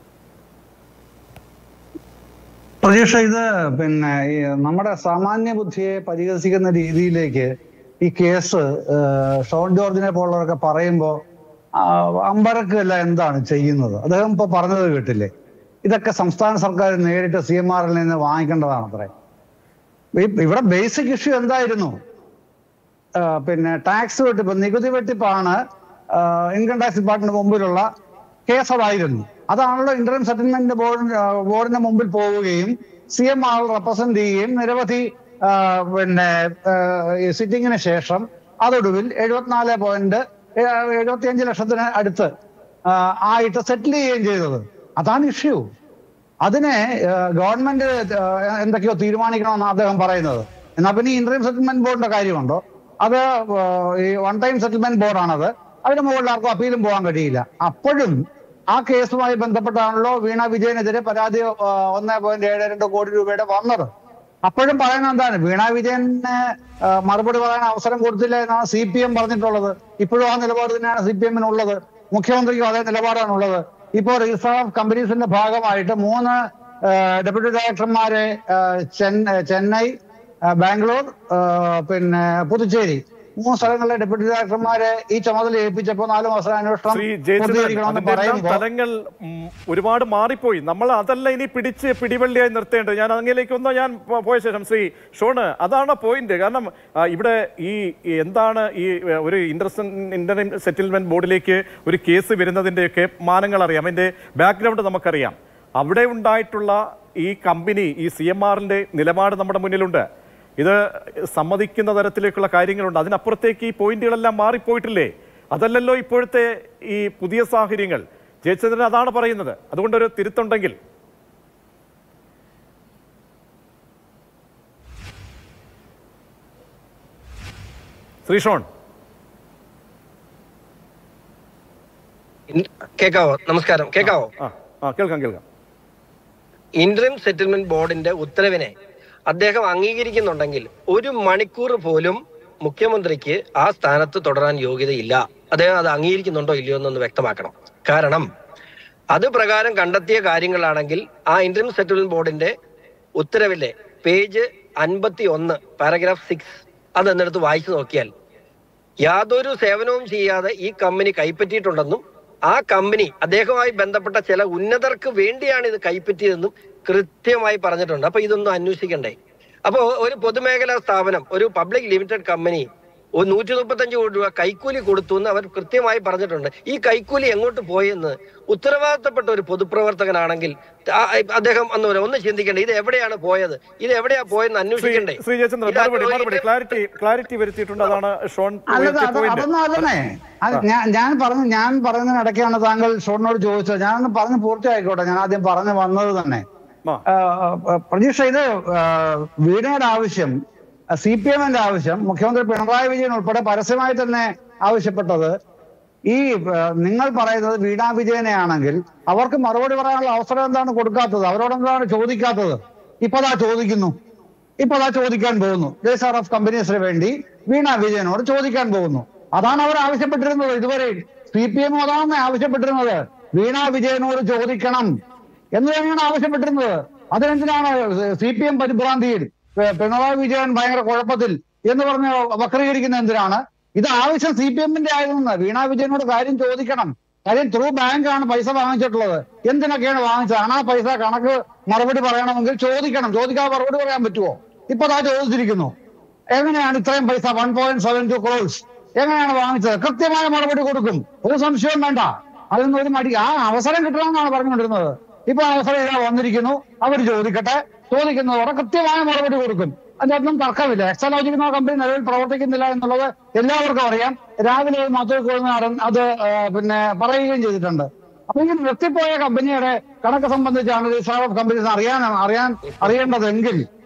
പ്രതീക്ഷ ഇത് പിന്നെ ഈ നമ്മുടെ സാമാന്യ ബുദ്ധിയെ പരിഹസിക്കുന്ന രീതിയിലേക്ക് ഈ കേസ് ഏഹ്, ഷോൺ ജോർജിനെ പോലുള്ളവരൊക്കെ പറയുമ്പോൾ അമ്പരക്കല്ല എന്താണ് ചെയ്യുന്നത് അദ്ദേഹം ഇപ്പൊ പറഞ്ഞത് കേട്ടില്ലേ ഇതൊക്കെ സംസ്ഥാന സർക്കാർ നേരിട്ട് സി എം ആറിൽ നിന്ന് വാങ്ങിക്കേണ്ടതാണ് അത്രേ ഈ- ഇവിടെ ബേസിക് ഇഷ്യൂ എന്തായിരുന്നു ആ, പിന്നെ ടാക്സ് വെട്ടിപ്പ് നികുതി വെട്ടിപ്പാണ് ഇൻകം ടാക്സ് ഡിപ്പാർട്ട്മെന്റ് മുമ്പിലുള്ള കേസ് അതായിരുന്നു അതാണല്ലോ ഇന്റർം സെറ്റിൽമെന്റ് ബോർഡ് ബോർഡിന്റെ മുമ്പിൽ പോവുകയും സി എം ആർ റെപ്രസെന്റ് ചെയ്യുകയും നിരവധി ആ, പിന്നെ സിറ്റിങ്ങിന് ശേഷം അതൊടുവിൽ എഴുപത്തിനാല് പോയിന്റ് എഴുപത്തിയഞ്ച് ലക്ഷത്തിന് അടുത്ത് ആ, ആയിട്ട് സെറ്റിൽ ചെയ്യുകയും ചെയ്തത് അതാണ് ഇഷ്യൂ അതിനെ ഗവൺമെന്റ് എന്തൊക്കെയോ തീരുമാനിക്കണമെന്ന് അദ്ദേഹം പറയുന്നത് എന്നാൽ പിന്നെ ഇന്റർവ്യൂ സെറ്റിൽമെന്റ് ബോർഡിന്റെ കാര്യമുണ്ടോ അത് ആ, ഈ വൺ ടൈം സെറ്റിൽമെന്റ് ബോർഡാണത് അതിന് മുകളിൽ ആർക്കും അപ്പീലും പോകാൻ കഴിയില്ല അപ്പോഴും ആ കേസുമായി ബന്ധപ്പെട്ടാണല്ലോ വീണ വിജയനെതിരെ പരാതി ഒന്നേ പോയിന്റ് ഏഴ് രണ്ട് കോടി രൂപയുടെ വന്നത് അപ്പോഴും പറയുന്നത് എന്താണ് വീണ വിജയന് ആ, മറുപടി പറയാൻ അവസരം കൊടുത്തില്ല എന്നാണ് സി പി എം പറഞ്ഞിട്ടുള്ളത് ഇപ്പോഴും ആ നിലപാട് തന്നെയാണ് സി പി എമ്മിനുള്ളത് മുഖ്യമന്ത്രിക്കും അതേ നിലപാടാണുള്ളത് ഇപ്പോൾ രജിസ്റ്റർ ഓഫ് കമ്പനീസിന്റെ ഭാഗമായിട്ട് മൂന്ന് ആ, ഡെപ്യൂട്ടി ഡയറക്ടർമാരെ ആ, ചെന്ന- ചെന്നൈ ആ, ബാംഗ്ലൂർ ആ, പിന്നെ പുതുച്ചേരി മൂന്ന് സ്ഥലങ്ങളിലെ ഡെപ്യൂട്ടി ഡയറക്ടർമാരെ ഈ ചുമതല ഏൽപ്പിച്ചപ്പോൾ നാല് മാസം അന്വേഷണം ശ്രീ ജയചന്ദ്രൻ പൂർത്തീകരിക്കണമെന്ന് അതിന്റെ എല്ലാം പറയുമ്പോൾ തലങ്ങൾ ഉം, ഒരുപാട് മാറിപ്പോയി നമ്മൾ അതല്ല ഇനി പിടിച്ച് പിടിവള്ളിയായി നിർത്തേണ്ടത് ഞാൻ അങ്ങനെയൊക്കെ ഒന്ന് ഞാൻ പോ- പോയ ശേഷം ശ്രീ ഷോണ് അതാണ് പോയിന്റ് കാരണം ആ, ഇവിടെ ഈ ഈ എന്താണ് ഈ ഏ, ഒരു ഇൻട്രസ്റ്റ് ഇന്റർ സെറ്റിൽമെന്റ് ബോർഡിലേക്ക് ഒരു കേസ് വരുന്നതിന്റെയൊക്കെ മാനങ്ങൾ അറിയാം അതിന്റെ ബാക്ക്ഗ്രൗണ്ട് നമുക്കറിയാം അവിടെ ഉണ്ടായിട്ടുള്ള ഈ കമ്പനി ഈ സി എം ആറിന്റെ നിലപാട് നമ്മുടെ മുന്നിലുണ്ട് ഇത് സമ്മതിക്കുന്ന തരത്തിലേക്കുള്ള കാര്യങ്ങളുണ്ട് അതിനപ്പുറത്തേക്ക് ഈ പോയിന്റുകളെല്ലാം മാറിപ്പോയിട്ടില്ലേ അതല്ലല്ലോ ഇപ്പോഴത്തെ ഈ പുതിയ സാഹചര്യങ്ങൾ ജയചന്ദ്രൻ അതാണ് പറയുന്നത് അതുകൊണ്ടൊരു തിരുത്തുണ്ടെങ്കിൽ ശ്രീഷോൺ ഇൻ- കേക്കാവോ നമസ്കാരം കേക്കാവോ ആ ആ കേൾക്കാം കേൾക്കാം ഇന്റർം സെറ്റിൽമെന്റ് ബോർഡിന്റെ ഉത്തരവിനെ അദ്ദേഹം അംഗീകരിക്കുന്നുണ്ടെങ്കിൽ ഒരു മണിക്കൂർ പോലും മുഖ്യമന്ത്രിക്ക് ആ സ്ഥാനത്ത് തുടരാൻ യോഗ്യതയില്ല അദ്ദേഹം അത് അംഗീകരിക്കുന്നുണ്ടോ ഇല്ലയോ എന്നൊന്ന് വ്യക്തമാക്കണം കാരണം അത് പ്രകാരം കണ്ടെത്തിയ കാര്യങ്ങളാണെങ്കിൽ ആ ഇന്റർം സെറ്റിൽമെന്റ് ബോർഡിന്റെ ഉത്തരവിലെ പേജ് അൻപത്തി ഒന്ന് പാരഗ്രാഫ് സിക്സ് അത് എന്നെടുത്ത് വായിച്ചു നോക്കിയാൽ യാതൊരു സേവനവും ചെയ്യാതെ ഈ കമ്പനി കൈപ്പറ്റിയിട്ടുണ്ടെന്നും ആ കമ്പനി അദ്ദേഹവുമായി ബന്ധപ്പെട്ട ചില ഉന്നതർക്ക് വേണ്ടിയാണ് ഇത് കൈപ്പറ്റിയതെന്നും കൃത്യമായി പറഞ്ഞിട്ടുണ്ട് അപ്പൊ ഇതൊന്നും അന്വേഷിക്കണ്ടേ അപ്പോ ഒരു പൊതുമേഖലാ സ്ഥാപനം ഒരു പബ്ലിക് ലിമിറ്റഡ് കമ്പനി ഒരു നൂറ്റി മുപ്പത്തഞ്ച് കോടി രൂപ കൈക്കൂലി കൊടുത്തു എന്ന് അവർ കൃത്യമായി പറഞ്ഞിട്ടുണ്ട് ഈ കൈക്കൂലി എങ്ങോട്ട് പോയെന്ന് ഉത്തരവാദിത്തപ്പെട്ട ഒരു പൊതുപ്രവർത്തകനാണെങ്കിൽ ആ- അദ്ദേഹം ഒന്ന് പറ- ഒന്ന് ചിന്തിക്കണ്ടേ ഇത് എവിടെയാണ് പോയത് ഇത് എവിടെയാ പോയെന്ന് ശ്രീ അന്വേഷിക്കണ്ടേ ശ്രീ ജയചന്ദ്രൻ ഇത് മറുപടി മറുപടി അന്വേഷിക്കണ്ടേ? ക്ലാരിറ്റി ക്ലാരിറ്റി വരുത്തിയിട്ടുണ്ട് അതാണ് ഷോൺ അല്ലത് ഉയർത്തിയ അത് പോയിന്റ് അതൊന്നും അല്ലെന്നേ അത് ഞാൻ ഞാൻ പറഞ്ഞു ഞാൻ പറയുന്നതിനിടയ്ക്കാണ് താങ്കൾ ഷോണിനോട് ചോദിച്ചത് ഞാനൊന്ന് പറഞ്ഞ് പൂർത്തിയായിക്കോട്ടെ ഞാൻ ആദ്യം പറഞ്ഞു വന്നത് തന്നെ ആ ആ, ആ, പ്രതീക്ഷ ഇത് ആ, വീണയുടെ ആവശ്യം സി പി എമ്മിന്റെ ആവശ്യം മുഖ്യമന്ത്രി പിണറായി വിജയൻ ഉൾപ്പെടെ പരസ്യമായി തന്നെ ആവശ്യപ്പെട്ടത് ഈ ആ, നിങ്ങൾ പറയുന്നത് വീണാ വിജയനെയാണെങ്കിൽ അവർക്ക് മറുപടി പറയാനുള്ള അവസരം എന്താണ് കൊടുക്കാത്തത് അവരോടെന്താണ് ചോദിക്കാത്തത് ഇപ്പൊ അതാ ചോദിക്കുന്നു ഇപ്പൊ അതാ ചോദിക്കാൻ പോകുന്നു രജിസ്ട്രാർ ഓഫ് കമ്പനീസിന് വേണ്ടി വീണ വിജയനോട് ചോദിക്കാൻ പോകുന്നു അതാണ് അവർ ആവശ്യപ്പെട്ടിരുന്നത് ഇതുവരെ സി പി എം അതാണ് ആവശ്യപ്പെട്ടിരുന്നത് വീണ വിജയനോട് ചോദിക്കണം എന്ന് തന്നെയാണ് ആവശ്യപ്പെട്ടിരുന്നത് അതിനെന്തിനാണ് സി പി എം പരിഭ്രാന്തിയിൽ പി- പിണറായി വിജയൻ ഭയങ്കര കുഴപ്പത്തിൽ എന്ന് പറഞ്ഞ് വക്രീകരിക്കുന്ന എന്തിനാണ് ഇത് ആവശ്യം സി പി എമ്മിന്റെ ആയിരുന്നു വീണ വിജയനോട് കാര്യം ചോദിക്കണം കാര്യം ത്രൂ ബാങ്കാണ് പൈസ വാങ്ങിച്ചിട്ടുള്ളത് എന്തിനൊക്കെയാണ് വാങ്ങിച്ചത് ആണ് ആ പൈസ കണക്ക് മറുപടി പറയണമെങ്കിൽ ചോദിക്കണം ചോദിക്കാതെ മറുപടി പറയാൻ പറ്റുമോ ഇപ്പൊ അതാ ചോദിച്ചിരിക്കുന്നു എങ്ങനെയാണ് ഇത്രയും പൈസ one point seven two crores എങ്ങനെയാണ് വാങ്ങിച്ചത് കൃത്യമായ മറുപടി കൊടുക്കും ഒരു സംശയവും വേണ്ട അതൊന്നും ഒരു മടി ആ അവസരം കിട്ടണമെന്നാണ് പറഞ്ഞുകൊണ്ടിരുന്നത് ഇപ്പൊ അവസരം ഇതാ വന്നിരിക്കുന്നു അവർ ചോദിക്കട്ടെ ചോദിക്കുന്നതോടെ കൃത്യമായ മറുപടി കൊടുക്കും അതിനൊന്നും തർക്കമില്ല എക്സലോജിക് എന്ന കമ്പനി നിലവിൽ പ്രവർത്തിക്കുന്നില്ല എന്നുള്ളത് എല്ലാവർക്കും അറിയാം രാവിലെ മധുര കോഴിനാടൻ അത് ആ, പിന്നെ പറയുകയും ചെയ്തിട്ടുണ്ട് അപ്പൊ ഈ നിർത്തിപ്പോയ കമ്പനിയുടെ കണക്ക് സംബന്ധിച്ചാണ് രജിസ്ട്രാർ ഓഫ് കമ്പനീസ് അറിയാൻ അറിയാൻ അറിയേണ്ടതെങ്കിൽ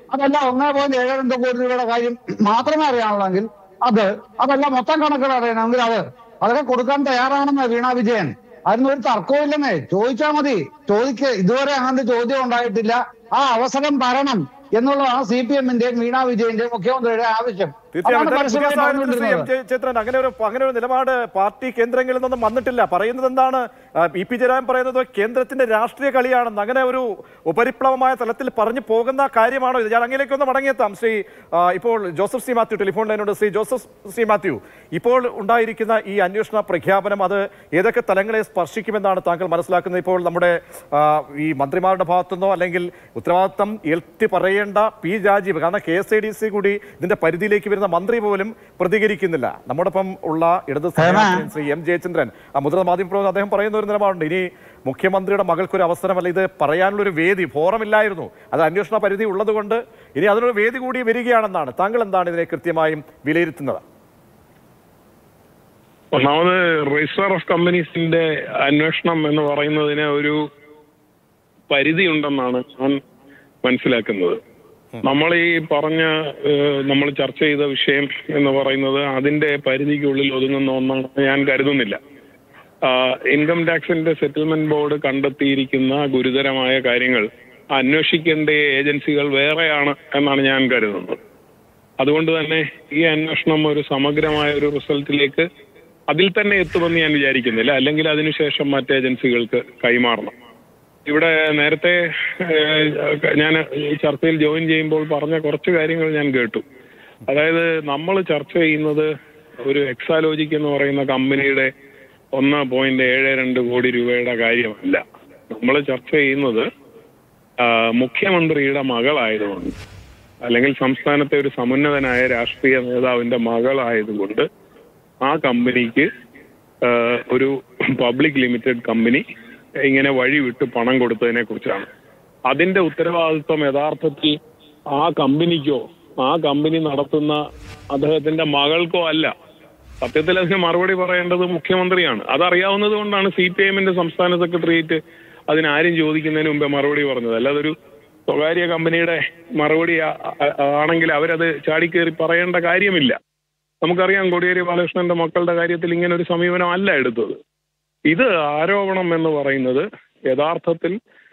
അതല്ല ഒന്നേ പോയിന്റ് ഏഴ് രണ്ട് കോടി രൂപയുടെ കാര്യം മാത്രമേ അറിയാനുള്ളെങ്കിൽ അത് അതല്ല മൊത്തം കണക്കുകൾ അറിയണമെങ്കിൽ അത് അതൊക്കെ കൊടുക്കാൻ തയ്യാറാണെന്ന് വീണ വിജയൻ അതിനൊരു ഒരു തർക്കവും ഇല്ലെന്നേ ചോദിച്ചാൽ മതി ചോദിക്ക ഇതുവരെ അങ്ങനത്തെ ചോദ്യം ഉണ്ടായിട്ടില്ല ആ അവസരം തരണം എന്നുള്ളതാണ് സി പി എമ്മിന്റെയും വീണ വിജയന്റെയും മുഖ്യമന്ത്രിയുടെ ആവശ്യം തീർച്ചയായും അതാണ് എന്തായാലും പുതിയ പരസ്യമായി സാഹചര്യത്തിൽ ശ്രീ എം പറഞ്ഞുകൊണ്ടിരുന്നത്. ജെ ചിത്രൻ അങ്ങനെ ഒരു അങ്ങനെ ഒരു നിലപാട് പാർട്ടി കേന്ദ്രങ്ങളിൽ നിന്നും വന്നിട്ടില്ല പറയുന്നത് എന്താണ് ആ, ഇ പി ജയരാജൻ പറയുന്നത് കേന്ദ്രത്തിന്റെ രാഷ്ട്രീയ കളിയാണെന്ന് അങ്ങനെ ഒരു ഉപരിപ്ലവമായ തലത്തിൽ പറഞ്ഞു പോകുന്ന കാര്യമാണോ ഇത് ഞാൻ അങ്ങനെയൊക്കെ ഒന്ന് മടങ്ങിയെത്താം ശ്രീ ആ, ഇപ്പോൾ ജോസഫ് സി മാത്യു ടെലിഫോൺ ലൈനോട് ശ്രീ ജോസഫ് സി മാത്യു ഇപ്പോൾ ഉണ്ടായിരിക്കുന്ന ഈ അന്വേഷണ പ്രഖ്യാപനം അത് ഏതൊക്കെ തലങ്ങളെ സ്പർശിക്കുമെന്നാണ് താങ്കൾ മനസ്സിലാക്കുന്നത് ഇപ്പോൾ നമ്മുടെ ആ, ഈ മന്ത്രിമാരുടെ ഭാഗത്തുനിന്നോ അല്ലെങ്കിൽ ഉത്തരവാദിത്തം ഏൽത്തി പറയേണ്ട പി രാജീവ് കാരണം K S I D C കൂടി ഇതിന്റെ പരിധിയിലേക്ക് വരുന്ന മന്ത്രി പോലും പ്രതികരിക്കുന്നില്ല നമ്മോടൊപ്പം ഉള്ള ഇടത് സ്ഥാനാർത്ഥി ശ്രീ എം ജയചന്ദ്രൻ ആ മുതിർന്ന മാധ്യമപ്രവർത്തകൻ അദ്ദേഹം പറയുന്ന ഒരു നിലപാടുണ്ട് ഇനി മുഖ്യമന്ത്രിയുടെ മകൾക്ക് ഒരു അവസരമല്ല ഇത് പറയാനുള്ള ഒരു വേദി ഫോറമില്ലായിരുന്നു അത് അന്വേഷണ പരിധി ഉള്ളതുകൊണ്ട് ഇനി അതിനൊരു വേദി കൂടി വരികയാണെന്നാണ് താങ്കൾ എന്താണ് ഇതിനെ കൃത്യമായും വിലയിരുത്തുന്നത് ഒന്നാമത് രജിസ്റ്റർ ഓഫ് കമ്പനീസിന്റെ അന്വേഷണം എന്ന് പറയുന്നതിന് ഒരു പരിധി ഉണ്ടെന്നാണ് ഞാൻ മനസ്സിലാക്കുന്നത് നമ്മൾ ഈ പറഞ്ഞ നമ്മൾ ചർച്ച ചെയ്ത വിഷയം എന്ന് പറയുന്നത് അതിന്റെ പരിധിക്കുള്ളിൽ ഒതുങ്ങുന്ന ഒന്നാണെന്ന് ഞാൻ കരുതുന്നില്ല ഇൻകം ടാക്സിന്റെ സെറ്റിൽമെന്റ് ബോർഡ് കണ്ടെത്തിയിരിക്കുന്ന ഗുരുതരമായ കാര്യങ്ങൾ അന്വേഷിക്കേണ്ട ഏജൻസികൾ വേറെയാണ് എന്നാണ് ഞാൻ കരുതുന്നത് അതുകൊണ്ട് തന്നെ ഈ അന്വേഷണം ഒരു സമഗ്രമായ ഒരു റിസൾട്ടിലേക്ക് അതിൽ തന്നെ എത്തുമെന്ന് ഞാൻ വിചാരിക്കുന്നില്ല അല്ലെങ്കിൽ അതിനുശേഷം മറ്റ് ഏജൻസികൾക്ക് കൈമാറണം ഇവിടെ നേരത്തെ ഏഹ്, ഞാൻ ഈ ചർച്ചയിൽ ജോയിൻ ചെയ്യുമ്പോൾ പറഞ്ഞ കുറച്ച് കാര്യങ്ങൾ ഞാൻ കേട്ടു അതായത് നമ്മൾ ചർച്ച ചെയ്യുന്നത് ഒരു എക്സാലോജിക് എന്ന് പറയുന്ന കമ്പനിയുടെ ഒന്ന് പോയിന്റ് ഏഴ് രണ്ട് കോടി രൂപയുടെ കാര്യമല്ല നമ്മൾ ചർച്ച ചെയ്യുന്നത് ആ, മുഖ്യമന്ത്രിയുടെ മകളായതുകൊണ്ട് അല്ലെങ്കിൽ സംസ്ഥാനത്തെ ഒരു സമുന്നതനായ രാഷ്ട്രീയ നേതാവിന്റെ മകളായതുകൊണ്ട് ആ കമ്പനിക്ക് ആ, ഒരു പബ്ലിക് ലിമിറ്റഡ് കമ്പനി ഇങ്ങനെ വഴി വിട്ട് പണം കൊടുത്തതിനെ കുറിച്ചാണ് അതിന്റെ ഉത്തരവാദിത്വം യഥാർത്ഥത്തിൽ ആ കമ്പനിക്കോ ആ കമ്പനി നടത്തുന്ന അദ്ദേഹത്തിന്റെ മകൾക്കോ അല്ല സത്യത്തിൽ അതിന് മറുപടി പറയേണ്ടത് മുഖ്യമന്ത്രിയാണ് അതറിയാവുന്നത് കൊണ്ടാണ് സി പി എമ്മിന്റെ സംസ്ഥാന സെക്രട്ടേറിയറ്റ് അതിനാരും ചോദിക്കുന്നതിന് മുമ്പേ മറുപടി പറഞ്ഞത് അല്ലാതെ ഒരു സ്വകാര്യ കമ്പനിയുടെ മറുപടി ആ- ആ- ആണെങ്കിൽ അവരത് ചാടിക്കേറി പറയേണ്ട കാര്യമില്ല നമുക്കറിയാം കോടിയേരി ബാലകൃഷ്ണന്റെ മക്കളുടെ കാര്യത്തിൽ ഇങ്ങനെ ഒരു സമീപനം അല്ല എടുത്തത് ഇത് ആരോപണം എന്ന് പറയുന്നത് യഥാർത്ഥത്തിൽ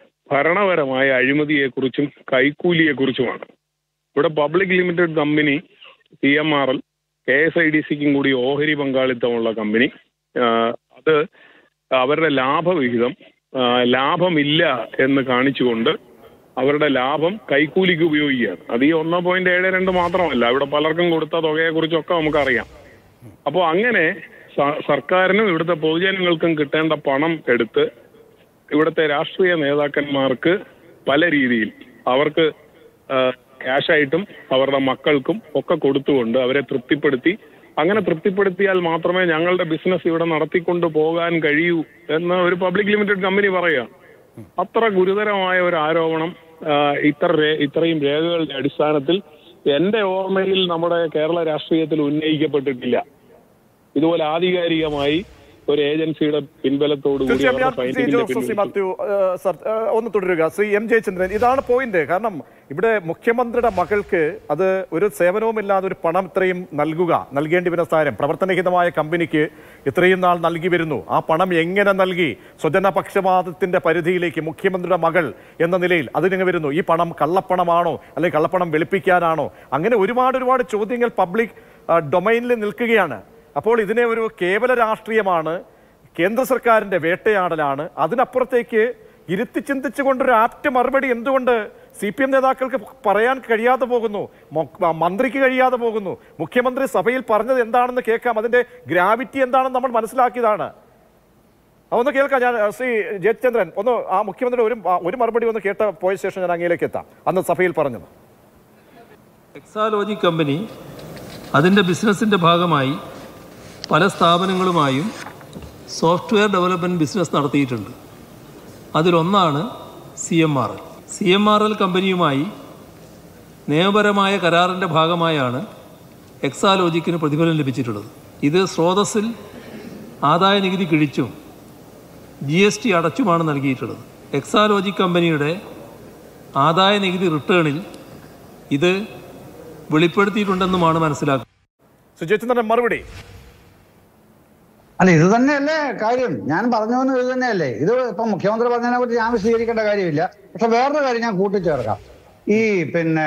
ഭരണപരമായ അഴിമതിയെക്കുറിച്ചും കൈക്കൂലിയെക്കുറിച്ചുമാണ് ഇവിടെ public limited company C M R L K S I D സിക്കും കൂടി ഓഹരി പങ്കാളിത്തമുള്ള കമ്പനി ആ, അത് അവരുടെ ലാഭവിഹിതം ആ, ലാഭമില്ല എന്ന് കാണിച്ചുകൊണ്ട് അവരുടെ ലാഭം കൈക്കൂലിക്ക് ഉപയോഗിക്കുകയാണ് അത് ഈ ഒന്ന് പോയിന്റ് ഏഴ് രണ്ട് മാത്രമല്ല ഇവിടെ പലർക്കും കൊടുത്ത തുകയെക്കുറിച്ചൊക്കെ നമുക്കറിയാം അപ്പോൾ അങ്ങനെ സ- സർക്കാരിനും ഇവിടുത്തെ പൊതുജനങ്ങൾക്കും കിട്ടേണ്ട പണം എടുത്ത് ഇവിടുത്തെ രാഷ്ട്രീയ നേതാക്കന്മാർക്ക് പല രീതിയിൽ അവർക്ക് ആ, ക്യാഷായിട്ടും അവരുടെ മക്കൾക്കും ഒക്കെ കൊടുത്തുകൊണ്ട് അവരെ തൃപ്തിപ്പെടുത്തി അങ്ങനെ തൃപ്തിപ്പെടുത്തിയാൽ മാത്രമേ ഞങ്ങളുടെ ബിസിനസ് ഇവിടെ നടത്തിക്കൊണ്ട് പോകാൻ കഴിയൂ എന്ന് ഒരു പബ്ലിക് ലിമിറ്റഡ് കമ്പനി പറയുക അത്ര ഗുരുതരമായ ഒരു ആരോപണം ആ, ഇത്ര രേ- ഇത്രയും രേഖകളുടെ അടിസ്ഥാനത്തിൽ എന്റെ ഓർമ്മയിൽ നമ്മുടെ കേരള രാഷ്ട്രീയത്തിൽ ഉന്നയിക്കപ്പെട്ടിട്ടില്ല ഇതുപോലെ ആധികാരികമായി ഒരു ഏജൻസിയുടെ പിൻബലത്തോടു കൂടി തീർച്ചയായും അവരുടെ ഞാൻ ശ്രീ ഫൈൻഡിങ്ങിന്റെ ജോസഫ് സി പിൻബലത്തിൽ മാത്യു ഏഹ്, സർ ഏഹ്, ഒന്ന് തുടരുക ശ്രീ എം ജയചന്ദ്രൻ ഇതാണ് പോയിന്റ് കാരണം ഇവിടെ മുഖ്യമന്ത്രിയുടെ മകൾക്ക് അത് ഒരു സേവനവുമില്ലാതെ ഒരു പണം ഇത്രയും നൽകുക നൽകേണ്ടി വരുന്ന സാരം പ്രവർത്തനഹിതമായ കമ്പനിക്ക് ഇത്രയും നാൾ നൽകി വരുന്നു ആ പണം എങ്ങനെ നൽകി സ്വജന പക്ഷപാതത്തിന്റെ പരിധിയിലേക്ക് മുഖ്യമന്ത്രിയുടെ മകൾ എന്ന നിലയിൽ അതിനിങ്ങനെ വരുന്നു ഈ പണം കള്ളപ്പണമാണോ അല്ലെങ്കിൽ കള്ളപ്പണം വെളുപ്പിക്കാനാണോ അങ്ങനെ ഒരുപാട് ഒരുപാട് ചോദ്യങ്ങൾ പബ്ലിക് ഡൊമൈനിൽ നിൽക്കുകയാണ് അപ്പോൾ ഇതിനെ ഒരു കേവല രാഷ്ട്രീയമാണ് കേന്ദ്ര സർക്കാരിന്റെ വേട്ടയാടലാണ് അതിനപ്പുറത്തേക്ക് ഇരുത്തി ചിന്തിച്ചുകൊണ്ടൊരു ആപ്റ്റ് മറുപടി എന്തുകൊണ്ട് സി പി എം നേതാക്കൾക്ക് പറയാൻ കഴിയാതെ പോകുന്നു മൊ- മന്ത്രിക്ക് കഴിയാതെ പോകുന്നു മുഖ്യമന്ത്രി സഭയിൽ പറഞ്ഞത് എന്താണെന്ന് കേൾക്കാം അതിന്റെ ഗ്രാവിറ്റി എന്താണെന്ന് നമ്മൾ മനസ്സിലാക്കിയതാണ് അതൊന്ന് കേൾക്കാം ഞാൻ ശ്രീ ജയചന്ദ്രൻ ഒന്ന് ആ മുഖ്യമന്ത്രിയുടെ ഒരു ഒരു മറുപടി ഒന്ന് കേട്ട പോയ ശേഷം ഞാൻ അങ്ങയിലേക്ക് എത്താം അന്ന് സഭയിൽ പറഞ്ഞത് എക്സാലോജി കമ്പനി അതിൻ്റെ ബിസിനസ്സിൻ്റെ ഭാഗമായി പല സ്ഥാപനങ്ങളുമായും സോഫ്റ്റ്വെയർ ഡെവലപ്മെൻറ്റ് ബിസിനസ് നടത്തിയിട്ടുണ്ട് അതിലൊന്നാണ് C M R L C M R L കമ്പനിയുമായി നിയമപരമായ കരാറിൻ്റെ ഭാഗമായാണ് എക്സാലോജിക്കിന് പ്രതിഫലം ലഭിച്ചിട്ടുള്ളത് ഇത് സ്രോതസ്സിൽ ആദായ നികുതി കിഴിച്ചും ജി എസ് ടി അടച്ചുമാണ് നൽകിയിട്ടുള്ളത് എക്സാലോജിക് കമ്പനിയുടെ ആദായ നികുതി റിട്ടേണിൽ ഇത് വെളിപ്പെടുത്തിയിട്ടുണ്ടെന്നുമാണ് മനസ്സിലാക്കുന്നത് സുജയചന്ദ്രൻ മറുപടി അല്ല ഇത് തന്നെയല്ലേ കാര്യം ഞാൻ പറഞ്ഞു വന്നത് ഇത് തന്നെയല്ലേ ഇത് ഇപ്പൊ മുഖ്യമന്ത്രി പറഞ്ഞതിനെ കുറിച്ച് ഞാൻ വിശദീകരിക്കേണ്ട കാര്യമില്ല പക്ഷെ വേറൊരു കാര്യം ഞാൻ കൂട്ടിച്ചേർക്കാം ഈ പിന്നെ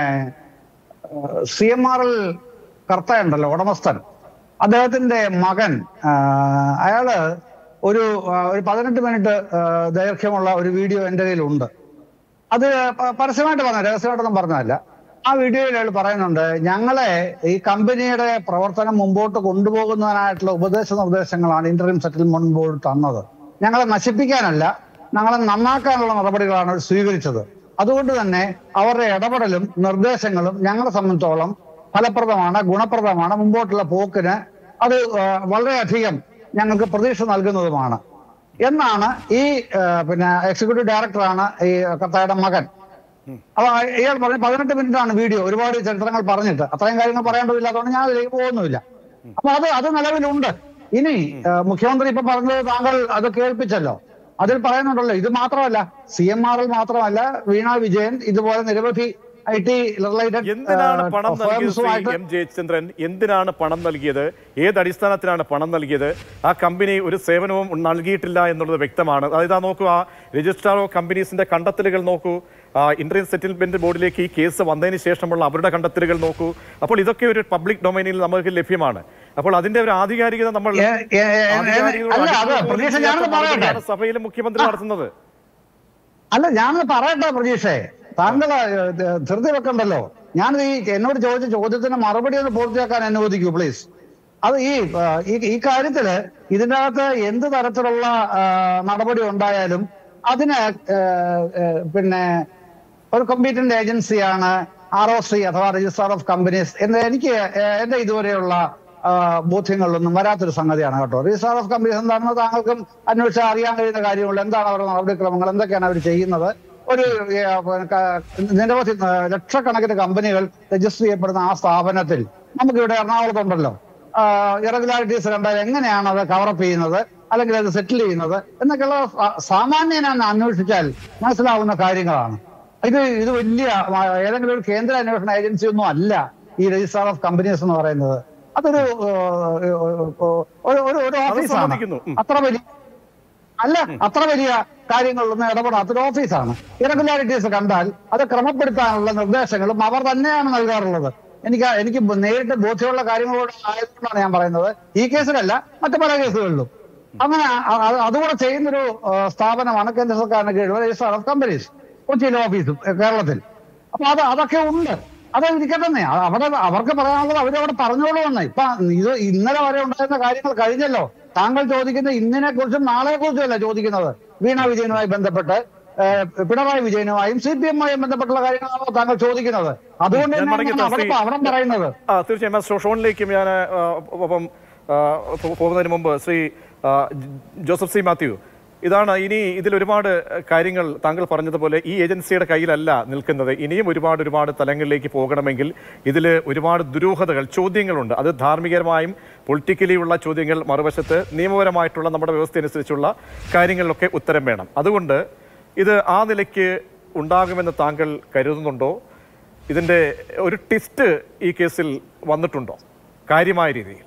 C M R L Kartha ഉണ്ടല്ലോ ഉടമസ്ഥൻ അദ്ദേഹത്തിന്റെ മകൻ ആ, അയാള് ഒരു ആ, ഒരു പതിനെട്ട് മിനിറ്റ് ആ, ദൈർഘ്യമുള്ള ഒരു വീഡിയോ എൻ്റെ കയ്യിലുണ്ട് അത് പ- പരസ്യമായിട്ട് പറഞ്ഞ രഹസ്യമായിട്ടൊന്നും പറഞ്ഞതല്ല ആ വീഡിയോയിൽ അയാൾ പറയുന്നുണ്ട് ഞങ്ങളെ ഈ കമ്പനിയുടെ പ്രവർത്തനം മുമ്പോട്ട് കൊണ്ടുപോകുന്നതിനായിട്ടുള്ള ഉപദേശ നിർദ്ദേശങ്ങളാണ് ഇന്റർവ്യൂ സെറ്റിൽമെന്റ് ബോർഡ് തന്നത് ഞങ്ങളെ നശിപ്പിക്കാനല്ല ഞങ്ങളെ നന്നാക്കാനുള്ള നടപടികളാണ് അവർ സ്വീകരിച്ചത് അതുകൊണ്ട് തന്നെ അവരുടെ ഇടപെടലും നിർദ്ദേശങ്ങളും ഞങ്ങളെ സംബന്ധിച്ചോളം ഫലപ്രദമാണ് ഗുണപ്രദമാണ് മുമ്പോട്ടുള്ള പോക്കിന് അത് ആ, വളരെയധികം ഞങ്ങൾക്ക് പ്രതീക്ഷ നൽകുന്നതുമാണ് എന്നാണ് ഈ ആ, പിന്നെ എക്സിക്യൂട്ടീവ് ഡയറക്ടറാണ് ഈ കത്തായുടെ മകൻ അപ്പൊ ഇയാൾ പറഞ്ഞു പതിനെട്ട് മിനിറ്റ് ആണ് വീഡിയോ ഒരുപാട് ചരിത്രങ്ങൾ പറഞ്ഞിട്ട് അത്രയും കാര്യങ്ങൾ പറയേണ്ടതില്ലാത്തതുകൊണ്ട് ഞാൻ അതിലേക്ക് പോകുന്നുമില്ല അപ്പൊ അത് അത് നിലവിലുണ്ട് ഇനി ആ, മുഖ്യമന്ത്രി ഇപ്പൊ പറഞ്ഞത് താങ്കൾ അത് കേൾപ്പിച്ചല്ലോ അതിൽ പറയുന്നുണ്ടല്ലോ ഇത് മാത്രമല്ല സി എം ആർ എൽ മാത്രമല്ല വീണ വിജയൻ ഇതുപോലെ നിരവധി ഐ ടി റിലേറ്റഡ് എന്തിനാണ് പണം നൽകിയത് ശ്രീ എം ജയചന്ദ്രൻ എന്തിനാണ് പണം നൽകിയത് ഏത് അടിസ്ഥാനത്തിലാണ് പണം നൽകിയത് ആ കമ്പനി ഒരു സേവനവും നൽകിയിട്ടില്ല എന്നുള്ളത് വ്യക്തമാണ് അതായത് ആ നോക്കൂ ആ രജിസ്ട്രാർ ഓഫ് കമ്പനീസിന്റെ കണ്ടെത്തലുകൾ നോക്കൂ ഇന്ത്യൻ സെറ്റിൽമെന്റ് ബോർഡിലേക്ക് ഈ കേസ് വന്നതിന് ശേഷമുള്ള അവരുടെ കണ്ടെത്തലുകൾ നോക്കൂ അപ്പോൾ ഇതൊക്കെ ഒരു പബ്ലിക് ഡൊമൈനിൽ നമുക്ക് ലഭ്യമാണ് അപ്പോൾ അതിന്റെ ഒരു ആധികാരികത നമ്മൾ ഏ, ഏ, ഏ, ആധികാരികത അല്ല, അത് അടിസ്ഥാനം പ്രതീക്ഷ ഞാനത് പറയട്ടെ. മറുപടിയാണ് സഭയിലെ മുഖ്യമന്ത്രി നടത്തുന്നത് അല്ല ഞാനത് പറയട്ടെ പ്രതീക്ഷേ താങ്കൾ ഏഹ്, ധൃതി വെക്കണ്ടല്ലോ ഞാൻ ഈ എന്നോട് ചോദിച്ച ചോദ്യത്തിന് മറുപടി ഒന്ന് പൂർത്തിയാക്കാൻ അനുവദിക്കൂ പ്ലീസ് അത് ഈ ആ, ഈ ഈ കാര്യത്തില് ഇതിന്റെ അകത്ത് എന്ത് തരത്തിലുള്ള ആ, നടപടി ഉണ്ടായാലും അതിന് ഏഹ്, ഏഹ്, പിന്നെ ഒരു കോമ്പീറ്റന്റ് ഏജൻസിയാണ് ആർ ഒ സി അഥവാ രജിസ്റ്റർ ഓഫ് കമ്പനീസ് എന്ന് എനിക്ക് ഏഹ്, എന്റെ ഇതുവരെയുള്ള ആ, ബോധ്യങ്ങളിലൊന്നും വരാത്തൊരു സംഗതിയാണ് കേട്ടോ രജിസ്റ്റർ ഓഫ് കമ്പനീസ് എന്താണെന്ന് താങ്കൾക്കും അന്വേഷിച്ചാൽ അറിയാൻ കഴിയുന്ന കാര്യമുള്ളൂ എന്താണ് അവരുടെ നടപടിക്രമങ്ങൾ എന്തൊക്കെയാണ് അവർ ചെയ്യുന്നത് ഒരു ഏ, പിന്നെ ക- നിരവധി ആ, ലക്ഷക്കണക്കിന് കമ്പനികൾ രജിസ്റ്റർ ചെയ്യപ്പെടുന്ന ആ സ്ഥാപനത്തിൽ നമുക്ക് ഇവിടെ എറണാകുളത്തുണ്ടല്ലോ ഇറഗുലാരിറ്റീസ് കണ്ടാൽ എങ്ങനെയാണ് അത് കവറപ്പ് ചെയ്യുന്നത് അല്ലെങ്കിൽ അത് സെറ്റിൽ ചെയ്യുന്നത് എന്നൊക്കെയുള്ള സ- സാമാന്യനാണ് അന്വേഷിച്ചാൽ മനസ്സിലാവുന്ന കാര്യങ്ങളാണ് ഇത് ഇത് വലിയ ആ, ഏതെങ്കിലും ഒരു കേന്ദ്ര അന്വേഷണ ഏജൻസി ഒന്നും അല്ല ഈ രജിസ്ട്രാർ ഓഫ് കമ്പനീസ് എന്ന് പറയുന്നത് അതൊരു ഏ, ഏ, ഒരു ഒരു ഒരു ഓഫീസാണ് സമ്മതിക്കുന്നു. ഉം. അത്ര വലിയ അല്ല അത്ര വലിയ കാര്യങ്ങളിലൊന്നും ഇടപെടാത്തൊരു ഓഫീസാണ് ഇറഗുലാരിറ്റീസ് കണ്ടാൽ അത് ക്രമപ്പെടുത്താനുള്ള നിർദ്ദേശങ്ങളും അവർ തന്നെയാണ് നൽകാറുള്ളത് എനിക്ക് എനിക്ക് നേരിട്ട് ബോധ്യമുള്ള കാര്യങ്ങളോട് ആയതുകൊണ്ടാണ് ഞാൻ പറയുന്നത് ഈ കേസിലല്ല മറ്റു പല കേസുകളിലും അങ്ങനെ അ- അ- അതുകൂടെ ചെയ്യുന്നൊരു ആ, സ്ഥാപനമാണ് കേന്ദ്ര സർക്കാരിന് കീഴിലുള്ള രജിസ്റ്റർ ഓഫ് കമ്പനീസ് കൊച്ചിയിലെ ഓഫീസും ഏ, കേരളത്തിൽ അപ്പൊ അത് അതൊക്കെ ഉണ്ട് അത് ഇരിക്കട്ടെ അവിടെ അവർക്ക് പറയാനുള്ളത് അവരവിടെ പറഞ്ഞോളൂ എന്ന് ഇപ്പൊ ഇത് ഇന്നലെ വരെ ഉണ്ടായിരുന്ന കാര്യങ്ങൾ കഴിഞ്ഞല്ലോ താങ്കൾ ചോദിക്കുന്ന ഇന്നിനെ കുറിച്ചും നാളെ കുറിച്ചും അല്ല ചോദിക്കുന്നത് വീണ വിജയനുമായി ബന്ധപ്പെട്ട് ഏഹ്, പിണറായി വിജയനുമായും സി പി എമ്മുമായും ബന്ധപ്പെട്ടുള്ള കാര്യങ്ങളാണോ താങ്കൾ ചോദിക്കുന്നത് അതുകൊണ്ട് ഞാൻ തന്നെയാണ് മടങ്ങിയെത്താം, അവിടെ ശ്രീ- അവിടെ പറയുന്നത് ആ തീർച്ചയായും ആ ഷോ- ഷോണിലേക്കും ഞാൻ ആ, ഒപ്പം ആ, പോ- പോകുന്നതിന് മുമ്പ് ശ്രീ ആ, ജ- ജോസഫ് സി മാത്യു ഇതാണ് ഇനി ഇതിൽ ഒരുപാട് കാര്യങ്ങൾ താങ്കൾ പറഞ്ഞതുപോലെ ഈ ഏജൻസിയുടെ കയ്യിലല്ല നിൽക്കുന്നത് ഇനിയും ഒരുപാട് ഒരുപാട് തലങ്ങളിലേക്ക് പോകണമെങ്കിൽ ഇതിൽ ഒരുപാട് ദുരൂഹതകൾ ചോദ്യങ്ങളുണ്ട് അത് ധാർമ്മികമായും പൊളിറ്റിക്കലി ഉള്ള ചോദ്യങ്ങൾ മറുവശത്ത് നിയമപരമായിട്ടുള്ള നമ്മുടെ വ്യവസ്ഥ അനുസരിച്ചുള്ള കാര്യങ്ങളിലൊക്കെ ഉത്തരം വേണം അതുകൊണ്ട് ഇത് ആ നിലയ്ക്ക് ഉണ്ടാകുമെന്ന് താങ്കൾ കരുതുന്നുണ്ടോ ഇതിന്റെ ഒരു ടിസ്റ്റ് ഈ കേസിൽ വന്നിട്ടുണ്ടോ കാര്യമായ രീതിയിൽ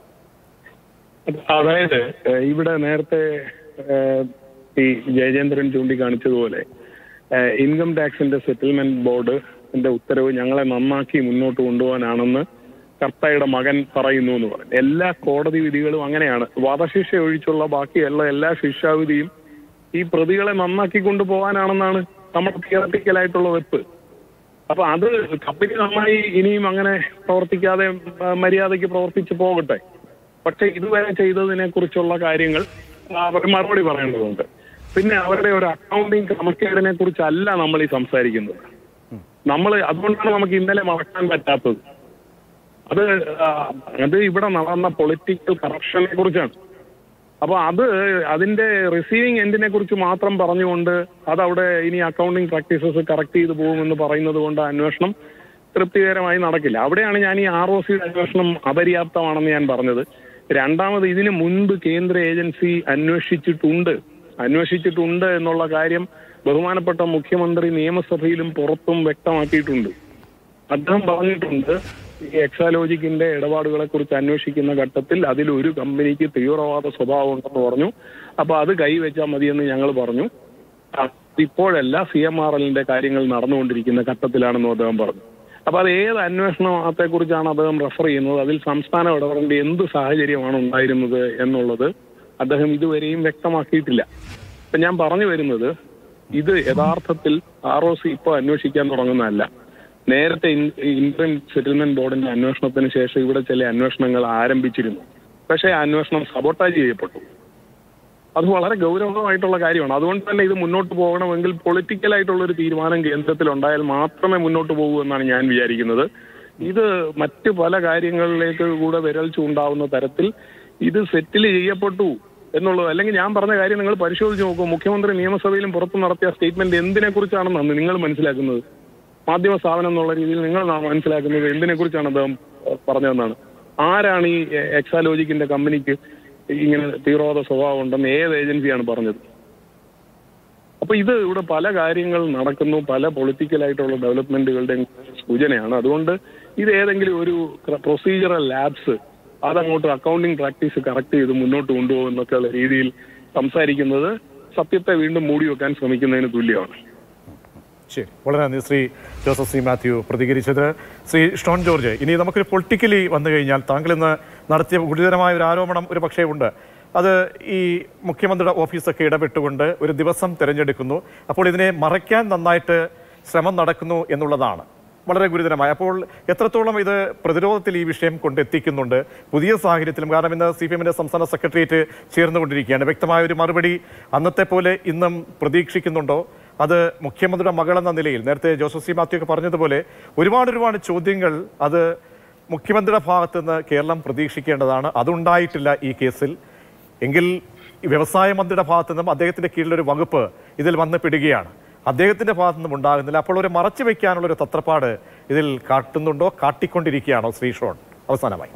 അതായത് ഏഹ്, ഇവിടെ നേരത്തെ ഏഹ്, ഈ ജയചന്ദ്രൻ ചൂണ്ടിക്കാണിച്ചതുപോലെ ഏഹ്, ഇൻകം ടാക്സിന്റെ സെറ്റിൽമെന്റ് ബോർഡ് ന്റെ ഉത്തരവ് ഞങ്ങളെ നന്നാക്കി മുന്നോട്ട് കൊണ്ടുപോകാനാണെന്ന് കർത്തയുടെ മകൻ പറയുന്നു എന്ന് പറഞ്ഞു എല്ലാ കോടതി വിധികളും അങ്ങനെയാണ് വധശിക്ഷ ഒഴിച്ചുള്ള ബാക്കിയുള്ള എല്ലാ ശിക്ഷാവിധിയും ഈ പ്രതികളെ നന്നാക്കി കൊണ്ടുപോകാനാണെന്നാണ് നമ്മുടെ തിയറട്ടിക്കലായിട്ടുള്ള വെപ്പ് അപ്പൊ അത് കമ്പനി നന്നായി ഇനിയും അങ്ങനെ പ്രവർത്തിക്കാതെ ആ, മര്യാദയ്ക്ക് പ്രവർത്തിച്ചു പോകട്ടെ പക്ഷെ ഇതുവരെ ചെയ്തതിനെ കുറിച്ചുള്ള കാര്യങ്ങൾ അവർ മറുപടി പറയേണ്ടതുണ്ട് പിന്നെ അവരുടെ ഒരു അക്കൗണ്ടിങ് ക്രമക്കേടിനെ കുറിച്ചല്ല നമ്മൾ ഈ സംസാരിക്കുന്നത് നമ്മൾ അതുകൊണ്ടാണ് നമുക്ക് ഇന്നലെ മറക്കാൻ പറ്റാത്തത് അത് ആ, അത് ഇവിടെ നടന്ന പൊളിറ്റിക്കൽ കറപ്ഷനെ കുറിച്ചാണ് അപ്പൊ അത് അതിന്റെ റിസീവിങ് എൻഡിനെ കുറിച്ച് മാത്രം പറഞ്ഞുകൊണ്ട് അതവിടെ ഇനി അക്കൗണ്ടിങ് പ്രാക്ടീസസ് കറക്റ്റ് ചെയ്തു പോകുമെന്ന് പറയുന്നത് കൊണ്ട് അന്വേഷണം തൃപ്തികരമായി നടക്കില്ല അവിടെയാണ് ഞാൻ ഈ ആർ ഒ സിയുടെ അന്വേഷണം അപര്യാപ്തമാണെന്ന് ഞാൻ പറഞ്ഞത് രണ്ടാമത് ഇതിന് മുൻപ് കേന്ദ്ര ഏജൻസി അന്വേഷിച്ചിട്ടുണ്ട് അന്വേഷിച്ചിട്ടുണ്ട് എന്നുള്ള കാര്യം ബഹുമാനപ്പെട്ട മുഖ്യമന്ത്രി നിയമസഭയിലും പുറത്തും വ്യക്തമാക്കിയിട്ടുണ്ട് അദ്ദേഹം പറഞ്ഞിട്ടുണ്ട് ഈ എക്സാലോജിക്കിന്റെ ഇടപാടുകളെ കുറിച്ച് അന്വേഷിക്കുന്ന ഘട്ടത്തിൽ അതിൽ ഒരു കമ്പനിക്ക് തീവ്രവാദ സ്വഭാവം ഉണ്ടെന്ന് പറഞ്ഞു അപ്പൊ അത് കൈവച്ചാൽ മതിയെന്ന് ഞങ്ങൾ പറഞ്ഞു ആ, ഇപ്പോഴല്ല സി എം ആർ എല്ലിന്റെ കാര്യങ്ങൾ നടന്നുകൊണ്ടിരിക്കുന്ന ഘട്ടത്തിലാണെന്നും അദ്ദേഹം പറഞ്ഞു അപ്പൊ അത് ഏത് അന്വേഷണത്തെ കുറിച്ചാണ് അദ്ദേഹം റെഫർ ചെയ്യുന്നത് അതിൽ സംസ്ഥാനം ഇടപെടേണ്ട എന്ത് സാഹചര്യമാണ് ഉണ്ടായിരുന്നത് എന്നുള്ളത് അദ്ദേഹം ഇതുവരെയും വ്യക്തമാക്കിയിട്ടില്ല അപ്പൊ ഞാൻ പറഞ്ഞു വരുന്നത് ഇത് യഥാർത്ഥത്തിൽ ആർ ഒ സി ഇപ്പോൾ അന്വേഷിക്കാൻ തുടങ്ങുന്നതല്ല നേരത്തെ ഇന്ത്യൻ സെറ്റിൽമെന്റ് ബോർഡിന്റെ അന്വേഷണത്തിന് ശേഷം ഇവിടെ ചില അന്വേഷണങ്ങൾ ആരംഭിച്ചിരുന്നു പക്ഷേ ആ അന്വേഷണം സബോട്ടാജ് ചെയ്യപ്പെട്ടു അത് വളരെ ഗൗരവമായിട്ടുള്ള കാര്യമാണ് അതുകൊണ്ട് തന്നെ ഇത് മുന്നോട്ട് പോകണമെങ്കിൽ പൊളിറ്റിക്കൽ ആയിട്ടുള്ള ഒരു തീരുമാനം കേന്ദ്രത്തിൽ ഉണ്ടായാൽ മാത്രമേ മുന്നോട്ട് പോകൂ എന്നാണ് ഞാൻ വിചാരിക്കുന്നത് ഇത് മറ്റ് പല കാര്യങ്ങളിലേക്ക് കൂടെ വിരൽ ചൂണ്ടാവുന്ന തരത്തിൽ ഇത് സെറ്റിൽ ചെയ്യപ്പെട്ടു എന്നുള്ളത് അല്ലെങ്കിൽ ഞാൻ പറഞ്ഞ കാര്യം നിങ്ങൾ പരിശോധിച്ച് നോക്കൂ മുഖ്യമന്ത്രി നിയമസഭയിലും പുറത്തു നടത്തിയ സ്റ്റേറ്റ്മെന്റ് എന്തിനെ കുറിച്ചാണെന്നാണ് നിങ്ങൾ മനസ്സിലാക്കുന്നത് മാധ്യമ സ്ഥാപനം എന്നുള്ള രീതിയിൽ നിങ്ങൾ മനസ്സിലാക്കുന്നത് എന്തിനെ കുറിച്ചാണ് അദ്ദേഹം പറഞ്ഞതെന്നാണ് ആരാണ് ഈ എക്സാലോജിക്കിന്റെ കമ്പനിക്ക് ഇങ്ങനെ തീവ്രവാദ സ്വഭാവം ഉണ്ടെന്ന് ഏത് ഏജൻസിയാണ് പറഞ്ഞത് അപ്പൊ ഇത് ഇവിടെ പല കാര്യങ്ങൾ നടക്കുന്നു പല പൊളിറ്റിക്കൽ ആയിട്ടുള്ള ഡെവലപ്മെന്റുകളുടെയും സൂചനയാണ് അതുകൊണ്ട് ഇത് ഏതെങ്കിലും ഒരു പ്രൊസീജിയറൽ ലാബ്സ് അതങ്ങോട്ട് അക്കൗണ്ടിങ് പ്രാക്ടീസ് കറക്റ്റ് ചെയ്ത് മുന്നോട്ട് കൊണ്ടുപോകുന്നൊക്കെയുള്ള രീതിയിൽ സംസാരിക്കുന്നത് സത്യത്തെ വീണ്ടും മൂടി വെക്കാൻ ശ്രമിക്കുന്നതിന് തുല്യമാണ് ശരി വളരെ നന്ദി ശ്രീ ജോസഫ് സി മാത്യു പ്രതികരിച്ചത് ശ്രീ ഷോൺ ജോർജ് ഇനി നമുക്കൊരു പൊളിറ്റിക്കലി വന്നു കഴിഞ്ഞാൽ താങ്കൾ ഇന്ന് നടത്തിയ ഗുരുതരമായ ഒരു ആരോപണം ഒരു പക്ഷേ ഉണ്ട് അത് ഈ മുഖ്യമന്ത്രിയുടെ ഓഫീസൊക്കെ ഇടപെട്ടുകൊണ്ട് ഒരു ദിവസം തിരഞ്ഞെടുക്കുന്നു അപ്പോൾ ഇതിനെ മറയ്ക്കാൻ നന്നായിട്ട് ശ്രമം നടക്കുന്നു എന്നുള്ളതാണ് വളരെ ഗുരുതരമായ അപ്പോൾ എത്രത്തോളം ഇത് പ്രതിരോധത്തിൽ ഈ വിഷയം കൊണ്ടെത്തിക്കുന്നുണ്ട് പുതിയ സാഹചര്യത്തിലും കാരണം ഇന്ന് സി പി എമ്മിന്റെ സംസ്ഥാന സെക്രട്ടേറിയറ്റ് ചേർന്നുകൊണ്ടിരിക്കുകയാണ് വ്യക്തമായ ഒരു മറുപടി അന്നത്തെ പോലെ ഇന്നും പ്രതീക്ഷിക്കുന്നുണ്ടോ അത് മുഖ്യമന്ത്രിയുടെ മകളെന്ന നിലയിൽ നേരത്തെ ജോസഫ് സി മാത്യു ഒക്കെ പറഞ്ഞതുപോലെ ഒരുപാട് ഒരുപാട് ചോദ്യങ്ങൾ അത് മുഖ്യമന്ത്രിയുടെ ഭാഗത്ത് നിന്ന് കേരളം പ്രതീക്ഷിക്കേണ്ടതാണ് അതുണ്ടായിട്ടില്ല ഈ കേസിൽ എങ്കിൽ ഈ വ്യവസായ മന്ത്രിയുടെ ഭാഗത്തു നിന്നും അദ്ദേഹത്തിന്റെ കീഴിലൊരു വകുപ്പ് ഇതിൽ വന്ന് പിടുകയാണ് അദ്ദേഹത്തിന്റെ ഭാഗത്തു നിന്നും ഉണ്ടാകുന്നില്ല അപ്പോൾ ഒരു മറച്ചു വെക്കാനുള്ള ഒരു തത്രപ്പാട് ഇതിൽ കാട്ടുന്നുണ്ടോ കാട്ടിക്കൊണ്ടിരിക്കുകയാണോ ശ്രീ ഷോൺ അവസാനമായി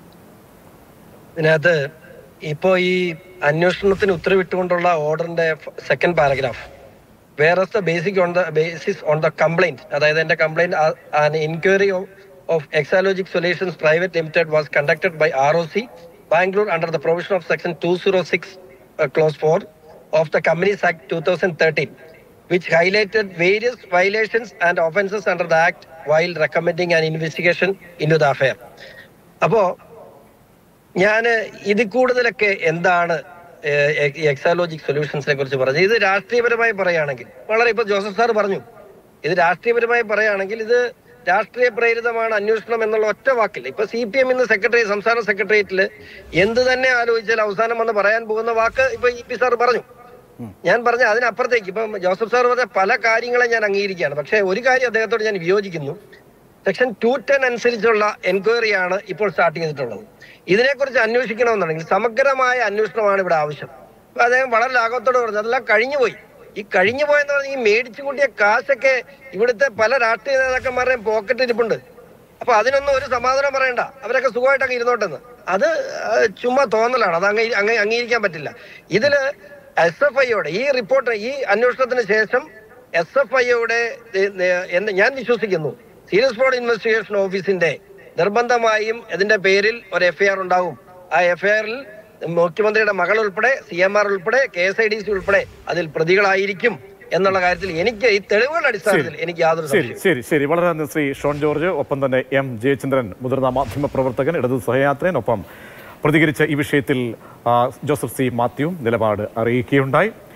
ഇതിനകത്ത് ഇപ്പോ ഈ അന്വേഷണത്തിന് ഉത്തരവിട്ടുകൊണ്ടുള്ള ഓർഡറിന്റെ second paragraph where the basic on the basis on the complaint അതായത് എന്റെ complaint an enquiry of Exalogic solutions private limited was conducted by R O C Bangalore under the provision of section two zero six clause four of the Companies Act two thousand thirteen which highlighted various violations and offences under the act while recommending an investigation into the affair. അപ്പോ ഞാൻ ഇത് കൂടുതലൊക്കെ എന്താണ് എക്സാലോജിക് സൊല്യൂഷൻസിനെ കുറിച്ച് പറഞ്ഞത് ഇത് രാഷ്ട്രീയപരമായി പറയുകയാണെങ്കിൽ വളരെ ഇപ്പൊ ജോസഫ് സാർ പറഞ്ഞു ഇത് രാഷ്ട്രീയപരമായി പറയുകയാണെങ്കിൽ ഇത് രാഷ്ട്രീയ പ്രേരിതമാണ് അന്വേഷണം എന്നുള്ള ഒറ്റ വാക്കിൽ ഇപ്പൊ സി പി എം ഇന്ന് സെക്രട്ടറി സംസ്ഥാന സെക്രട്ടേറിയറ്റിൽ എന്ത് തന്നെ ആലോചിച്ചാൽ അവസാനം വന്ന് പറയാൻ പോകുന്ന വാക്ക് ഇപ്പൊ ഇ പി സാർ പറഞ്ഞു ഞാൻ പറഞ്ഞ അതിനപ്പുറത്തേക്ക് ഇപ്പം ജോസഫ് സാർ പറഞ്ഞ പല കാര്യങ്ങളെ ഞാൻ അംഗീകരിക്കുകയാണ് പക്ഷേ ഒരു കാര്യം അദ്ദേഹത്തോട് ഞാൻ വിയോജിക്കുന്നു സെക്ഷൻ ടു ടെൻ അനുസരിച്ചുള്ള എൻക്വയറിയാണ് ഇപ്പോൾ സ്റ്റാർട്ട് ചെയ്തിട്ടുള്ളത് ഇതിനെക്കുറിച്ച് അന്വേഷിക്കണമെന്നുണ്ടെങ്കിൽ സമഗ്രമായ അന്വേഷണമാണ് ഇവിടെ ആവശ്യം അപ്പൊ അദ്ദേഹം വളരെ ലാഘവത്തോട് പറഞ്ഞു അതെല്ലാം കഴിഞ്ഞുപോയി ഈ കഴിഞ്ഞു പോയെന്ന് പറഞ്ഞാൽ ഈ മേടിച്ചു കൂട്ടിയ കാശൊക്കെ ഇവിടുത്തെ പല രാഷ്ട്രീയ നേതാക്കന്മാരുടെയും പോക്കറ്റ് ഇരിപ്പുണ്ട് അപ്പൊ അതിനൊന്നും ഒരു സമാധാനം പറയണ്ട അവരൊക്കെ സുഖമായിട്ടൊക്കെ ഇരുന്നോട്ടെന്ന് അത് ആ, ചുമ്മാ തോന്നലാണ് അത് അങ്ങ് അങ്ങ് അംഗീകരിക്കാൻ പറ്റില്ല ഇതില് എസ് എഫ് ഐയോടെ ഈ റിപ്പോർട്ട് ഈ അന്വേഷണത്തിന് ശേഷം എസ് എഫ് ഐയോടെ എന്ന് ഞാൻ വിശ്വസിക്കുന്നു സീരിയസ് ഫ്രോഡ് ഇൻവെസ്റ്റിഗേഷൻ ഓഫീസിന്റെ നിർബന്ധമായും ഇതിന്റെ പേരിൽ ഒരു എഫ്ഐആർ ഉണ്ടാവും ആ എഫ്ഐആറിൽ മുഖ്യമന്ത്രിയുടെ മകൾ ഉൾപ്പെടെ സി എം ആർ ഉൾപ്പെടെ K S I D C ഉൾപ്പെടെ അതിൽ പ്രതികളായിരിക്കും എന്നുള്ള കാര്യത്തിൽ എനിക്ക് ഈ തെളിവുകളുടെ അടിസ്ഥാനത്തിൽ എനിക്ക് യാതൊരു ശരി സംശയവും ശരി ശരി വളരെ നന്ദി ശ്രീ ഷോൺ ജോർജ് ഒപ്പം തന്നെ എം ജയചന്ദ്രൻ മുതിർന്ന മാധ്യമ പ്രവർത്തകൻ ഇടതു സഹയാത്രൻ ഒപ്പം പ്രതികരിച്ച ഈ വിഷയത്തിൽ ആ, ജോസഫ് സി മാത്യു നിലപാട് അറിയിക്കുകയുണ്ടായി